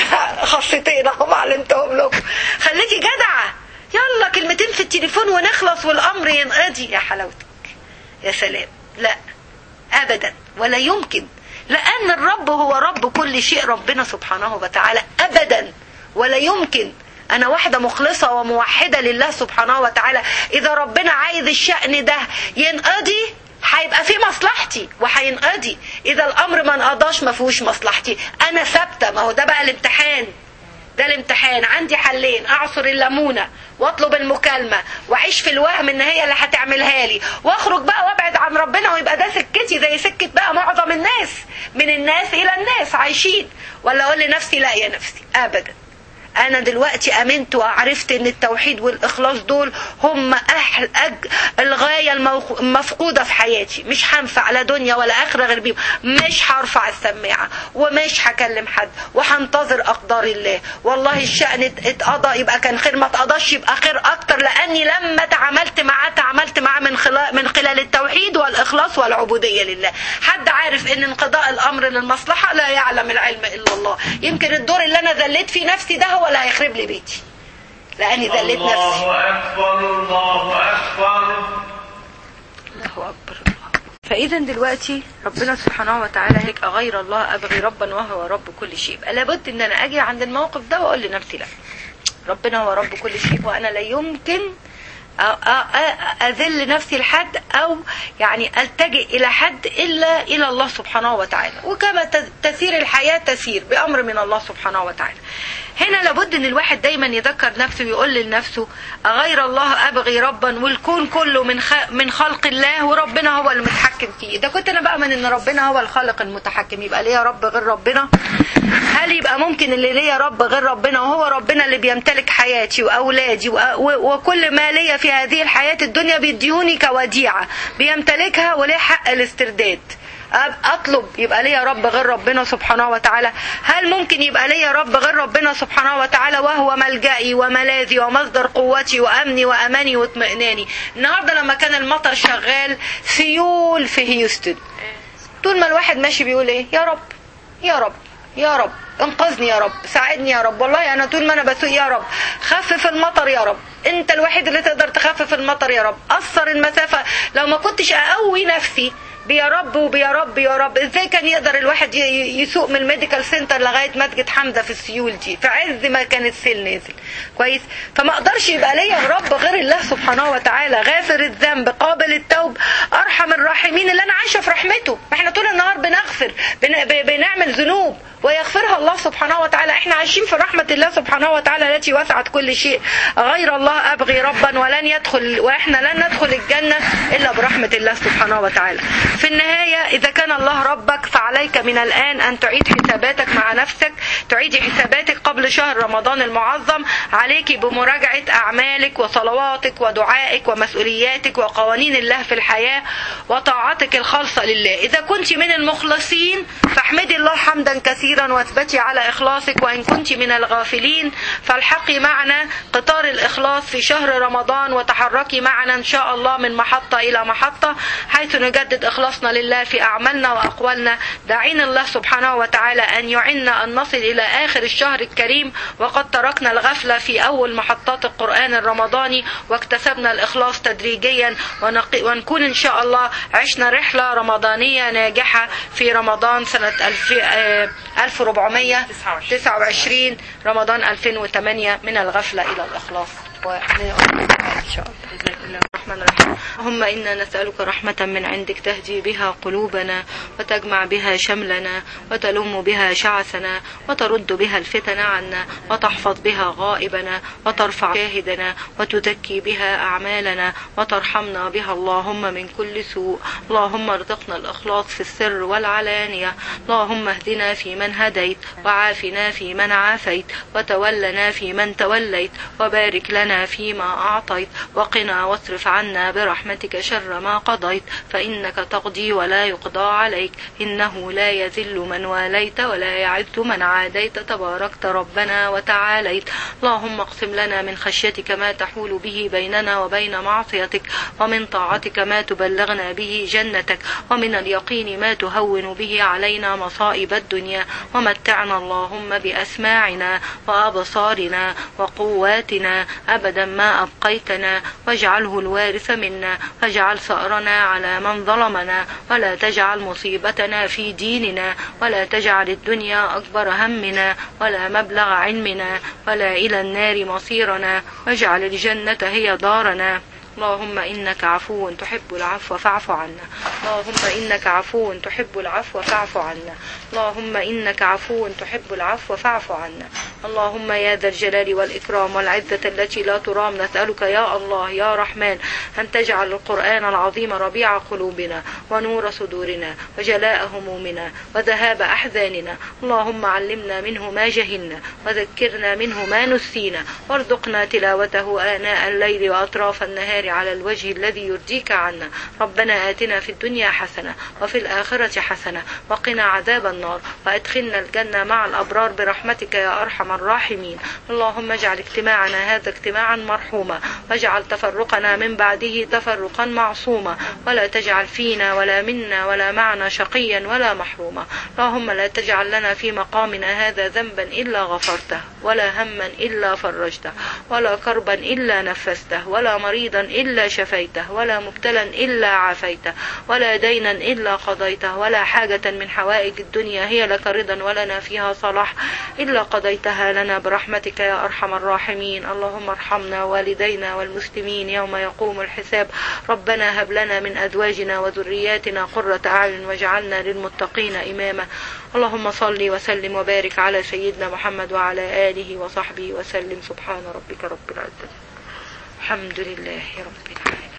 Speaker 1: خاصتين اهم علمتهم لكم خليكي جدعة يلا كلمتين في التليفون ونخلص والامر ينقضي يا حلاوتك يا سلام لا ابدا ولا يمكن لان الرب هو رب كل شيء ربنا سبحانه وتعالى ابدا ولا يمكن انا واحده مخلصه وموحده لله سبحانه وتعالى اذا ربنا عايز الشأن ده ينقضي هيبقى في مصلحتي وهينقضي اذا الامر ما انقضاش ما فيهوش مصلحتي انا ثابته ما هو ده بقى الامتحان ده الامتحان عندي حلين اعصر الليمونه واطلب المكالمه واعيش في الوهم ان هي اللي هتعملها لي واخرج بقى وابعد عن ربنا ويبقى ده سكتي زي سكه بقى معظم الناس من الناس الى الناس عايشين ولا اقول لنفسي لا يا نفسي ابدا انا دلوقتي امنت وعرفت ان التوحيد والاخلاص دول هم أحل أج... الغايه الموخ... المفقوده في حياتي مش هنفع لا دنيا ولا اخره غير بيهم مش هرفع السماعه ومش هكلم حد وهنتظر اقدار الله والله الشأن ات- اتقضى يبقى كان خير ما اتقضاش يبقى خير اكتر لاني لما تعاملت معاه تعاملت معاه من خلال من خلال التوحيد والاخلاص والعبوديه لله حد عارف ان انقضاء الامر للمصلحه لا يعلم العلم الا الله يمكن الدور اللي انا ذليت فيه نفسي ده هو اللي هيخرب لي بيتي لاني ذليت نفسي
Speaker 5: الله أكبر الله أكبر
Speaker 1: الله أكبر فإذا دلوقتي ربنا سبحانه وتعالى هيك غير الله أبغي ربا وهو رب كل شيء يبقى لابد إن أنا أجي عند الموقف ده وأقول لنفسي لا ربنا هو رب كل شيء وأنا لا يمكن أ- أ- أ- أذل نفسي لحد أو يعني ألتجئ إلى حد إلا إلى الله سبحانه وتعالى وكما ت- تسير الحياة تسير بأمر من الله سبحانه وتعالى هنا لابد ان الواحد دايما يذكر نفسه ويقول لنفسه غير الله ابغي ربا والكون كله من خ... من خلق الله وربنا هو المتحكم فيه ده كنت انا بامن ان ربنا هو الخالق المتحكم يبقى ليا رب غير ربنا هل يبقى ممكن اللي ليا رب غير ربنا وهو ربنا اللي بيمتلك حياتي واولادي و... و... وكل ما ليا في هذه الحياه الدنيا بيديوني كوديعه بيمتلكها وليه حق الاسترداد أب- اطلب يبقى ليا رب غير ربنا سبحانه وتعالى هل ممكن يبقى ليا رب غير ربنا سبحانه وتعالى وهو ملجئي وملاذي ومصدر قوتي وامني واماني واطمئناني النهارده لما كان المطر شغال سيول في هيوستن طول ما الواحد ماشي بيقول ايه يا رب يا رب يا رب انقذني يا رب ساعدني يا رب والله انا طول ما انا بسوق يا رب خفف المطر يا رب انت الوحيد اللي تقدر تخفف المطر يا رب قصر المسافه لو ما كنتش اقوي نفسي بيا رب وبيا رب يا رب ازاي كان يقدر الواحد ي- ي- يسوق من الميديكال سنتر لغايه مسجد حمزه في السيول دي في عز ما كان السيل نازل كويس فما اقدرش يبقى ليا رب غير الله سبحانه وتعالى غافر الذنب قابل التوب ارحم الراحمين اللي انا عايشه في رحمته ما احنا طول النهار بنغفر بن- ب- بنعمل ذنوب ويغفرها الله سبحانه وتعالى احنا عايشين في رحمة الله سبحانه وتعالى التي وسعت كل شيء غير الله أبغي ربا ولن يدخل وإحنا لن ندخل الجنة إلا برحمة الله سبحانه وتعالى في النهاية إذا كان الله ربك فعليك من الآن أن تعيد حساباتك مع نفسك تعيدي حساباتك قبل شهر رمضان المعظم عليك بمراجعة أعمالك وصلواتك ودعائك ومسؤولياتك وقوانين الله في الحياة وطاعتك الخالصة لله إذا كنت من المخلصين فاحمدي الله حمدا كثيرا واثبتي على إخلاصك وإن كنت من الغافلين فالحقي معنا قطار الإخلاص في شهر رمضان وتحركي معنا إن شاء الله من محطة إلى محطة حيث نجدد إخلاص
Speaker 6: أخلصنا لله في أعمالنا وأقوالنا داعين الله سبحانه وتعالى أن يعنا أن نصل إلى آخر الشهر الكريم وقد تركنا الغفلة في أول محطات القرآن الرمضاني واكتسبنا الإخلاص تدريجيا ونق- ونكون إن شاء الله عشنا رحلة رمضانية ناجحة في رمضان سنة 2000 آه، 1429 رمضان 2008 من الغفلة إلى الإخلاص إن شاء الله الرحمن الرحيم اللهم إنا نسألك رحمة من عندك تهدي بها قلوبنا وتجمع بها شملنا وتلم بها شعثنا وترد بها الفتن عنا وتحفظ بها غائبنا وترفع شاهدنا وتزكي بها أعمالنا وترحمنا بها اللهم من كل سوء اللهم ارزقنا الإخلاص في السر والعلانية اللهم اهدنا في من هديت وعافنا في من عافيت وتولنا في من توليت وبارك لنا فيما أعطيت وقنا واصرف عنا برحمتك شر ما قضيت فإنك تقضي ولا يقضى عليك إنه لا يذل من واليت ولا يعز من عاديت تباركت ربنا وتعاليت اللهم اقسم لنا من خشيتك ما تحول به بيننا وبين معصيتك ومن طاعتك ما تبلغنا به جنتك ومن اليقين ما تهون به علينا مصائب الدنيا ومتعنا اللهم بأسماعنا وأبصارنا وقواتنا أبدا ما أبقيتنا واجعله الوارث منا واجعل ثأرنا على من ظلمنا ولا تجعل مصيبتنا في ديننا ولا تجعل الدنيا أكبر همنا ولا مبلغ علمنا ولا إلى النار مصيرنا واجعل الجنة هي دارنا اللهم إنك عفو تحب العفو فاعف عنا اللهم إنك عفو تحب العفو فاعف عنا اللهم إنك عفو تحب العفو فاعف عنا اللهم يا ذا الجلال والإكرام والعزة التي لا ترام نسألك يا الله يا رحمن أن تجعل القرآن العظيم ربيع قلوبنا ونور صدورنا وجلاء همومنا وذهاب أحزاننا اللهم علمنا منه ما جهلنا وذكرنا منه ما نسينا وارزقنا تلاوته آناء الليل وأطراف النهار على الوجه الذي يرضيك عنا ربنا آتنا في الدنيا حسنة وفي الآخرة حسنة وقنا عذاب النار وأدخلنا الجنة مع الأبرار برحمتك يا أرحم الراحمين اللهم اجعل اجتماعنا هذا اجتماعا مرحوما واجعل تفرقنا من بعده تفرقا معصوما ولا تجعل فينا ولا منا ولا معنا شقيا ولا محروما اللهم لا تجعل لنا في مقامنا هذا ذنبا إلا غفرته ولا هما إلا فرجته ولا كربا إلا نفسته ولا مريضا إلا شفيته ولا مبتلا إلا عافيته ولا دينا إلا قضيته ولا حاجة من حوائج الدنيا هي لك رضا ولنا فيها صلاح إلا قضيتها لنا برحمتك يا أرحم الراحمين اللهم ارحمنا والدينا والمسلمين يوم يقوم الحساب ربنا هب لنا من أزواجنا وذرياتنا قرة أعين واجعلنا للمتقين إماما اللهم صل وسلم وبارك على سيدنا محمد وعلى آله وصحبه وسلم سبحان ربك رب العزة الحمد لله رب العالمين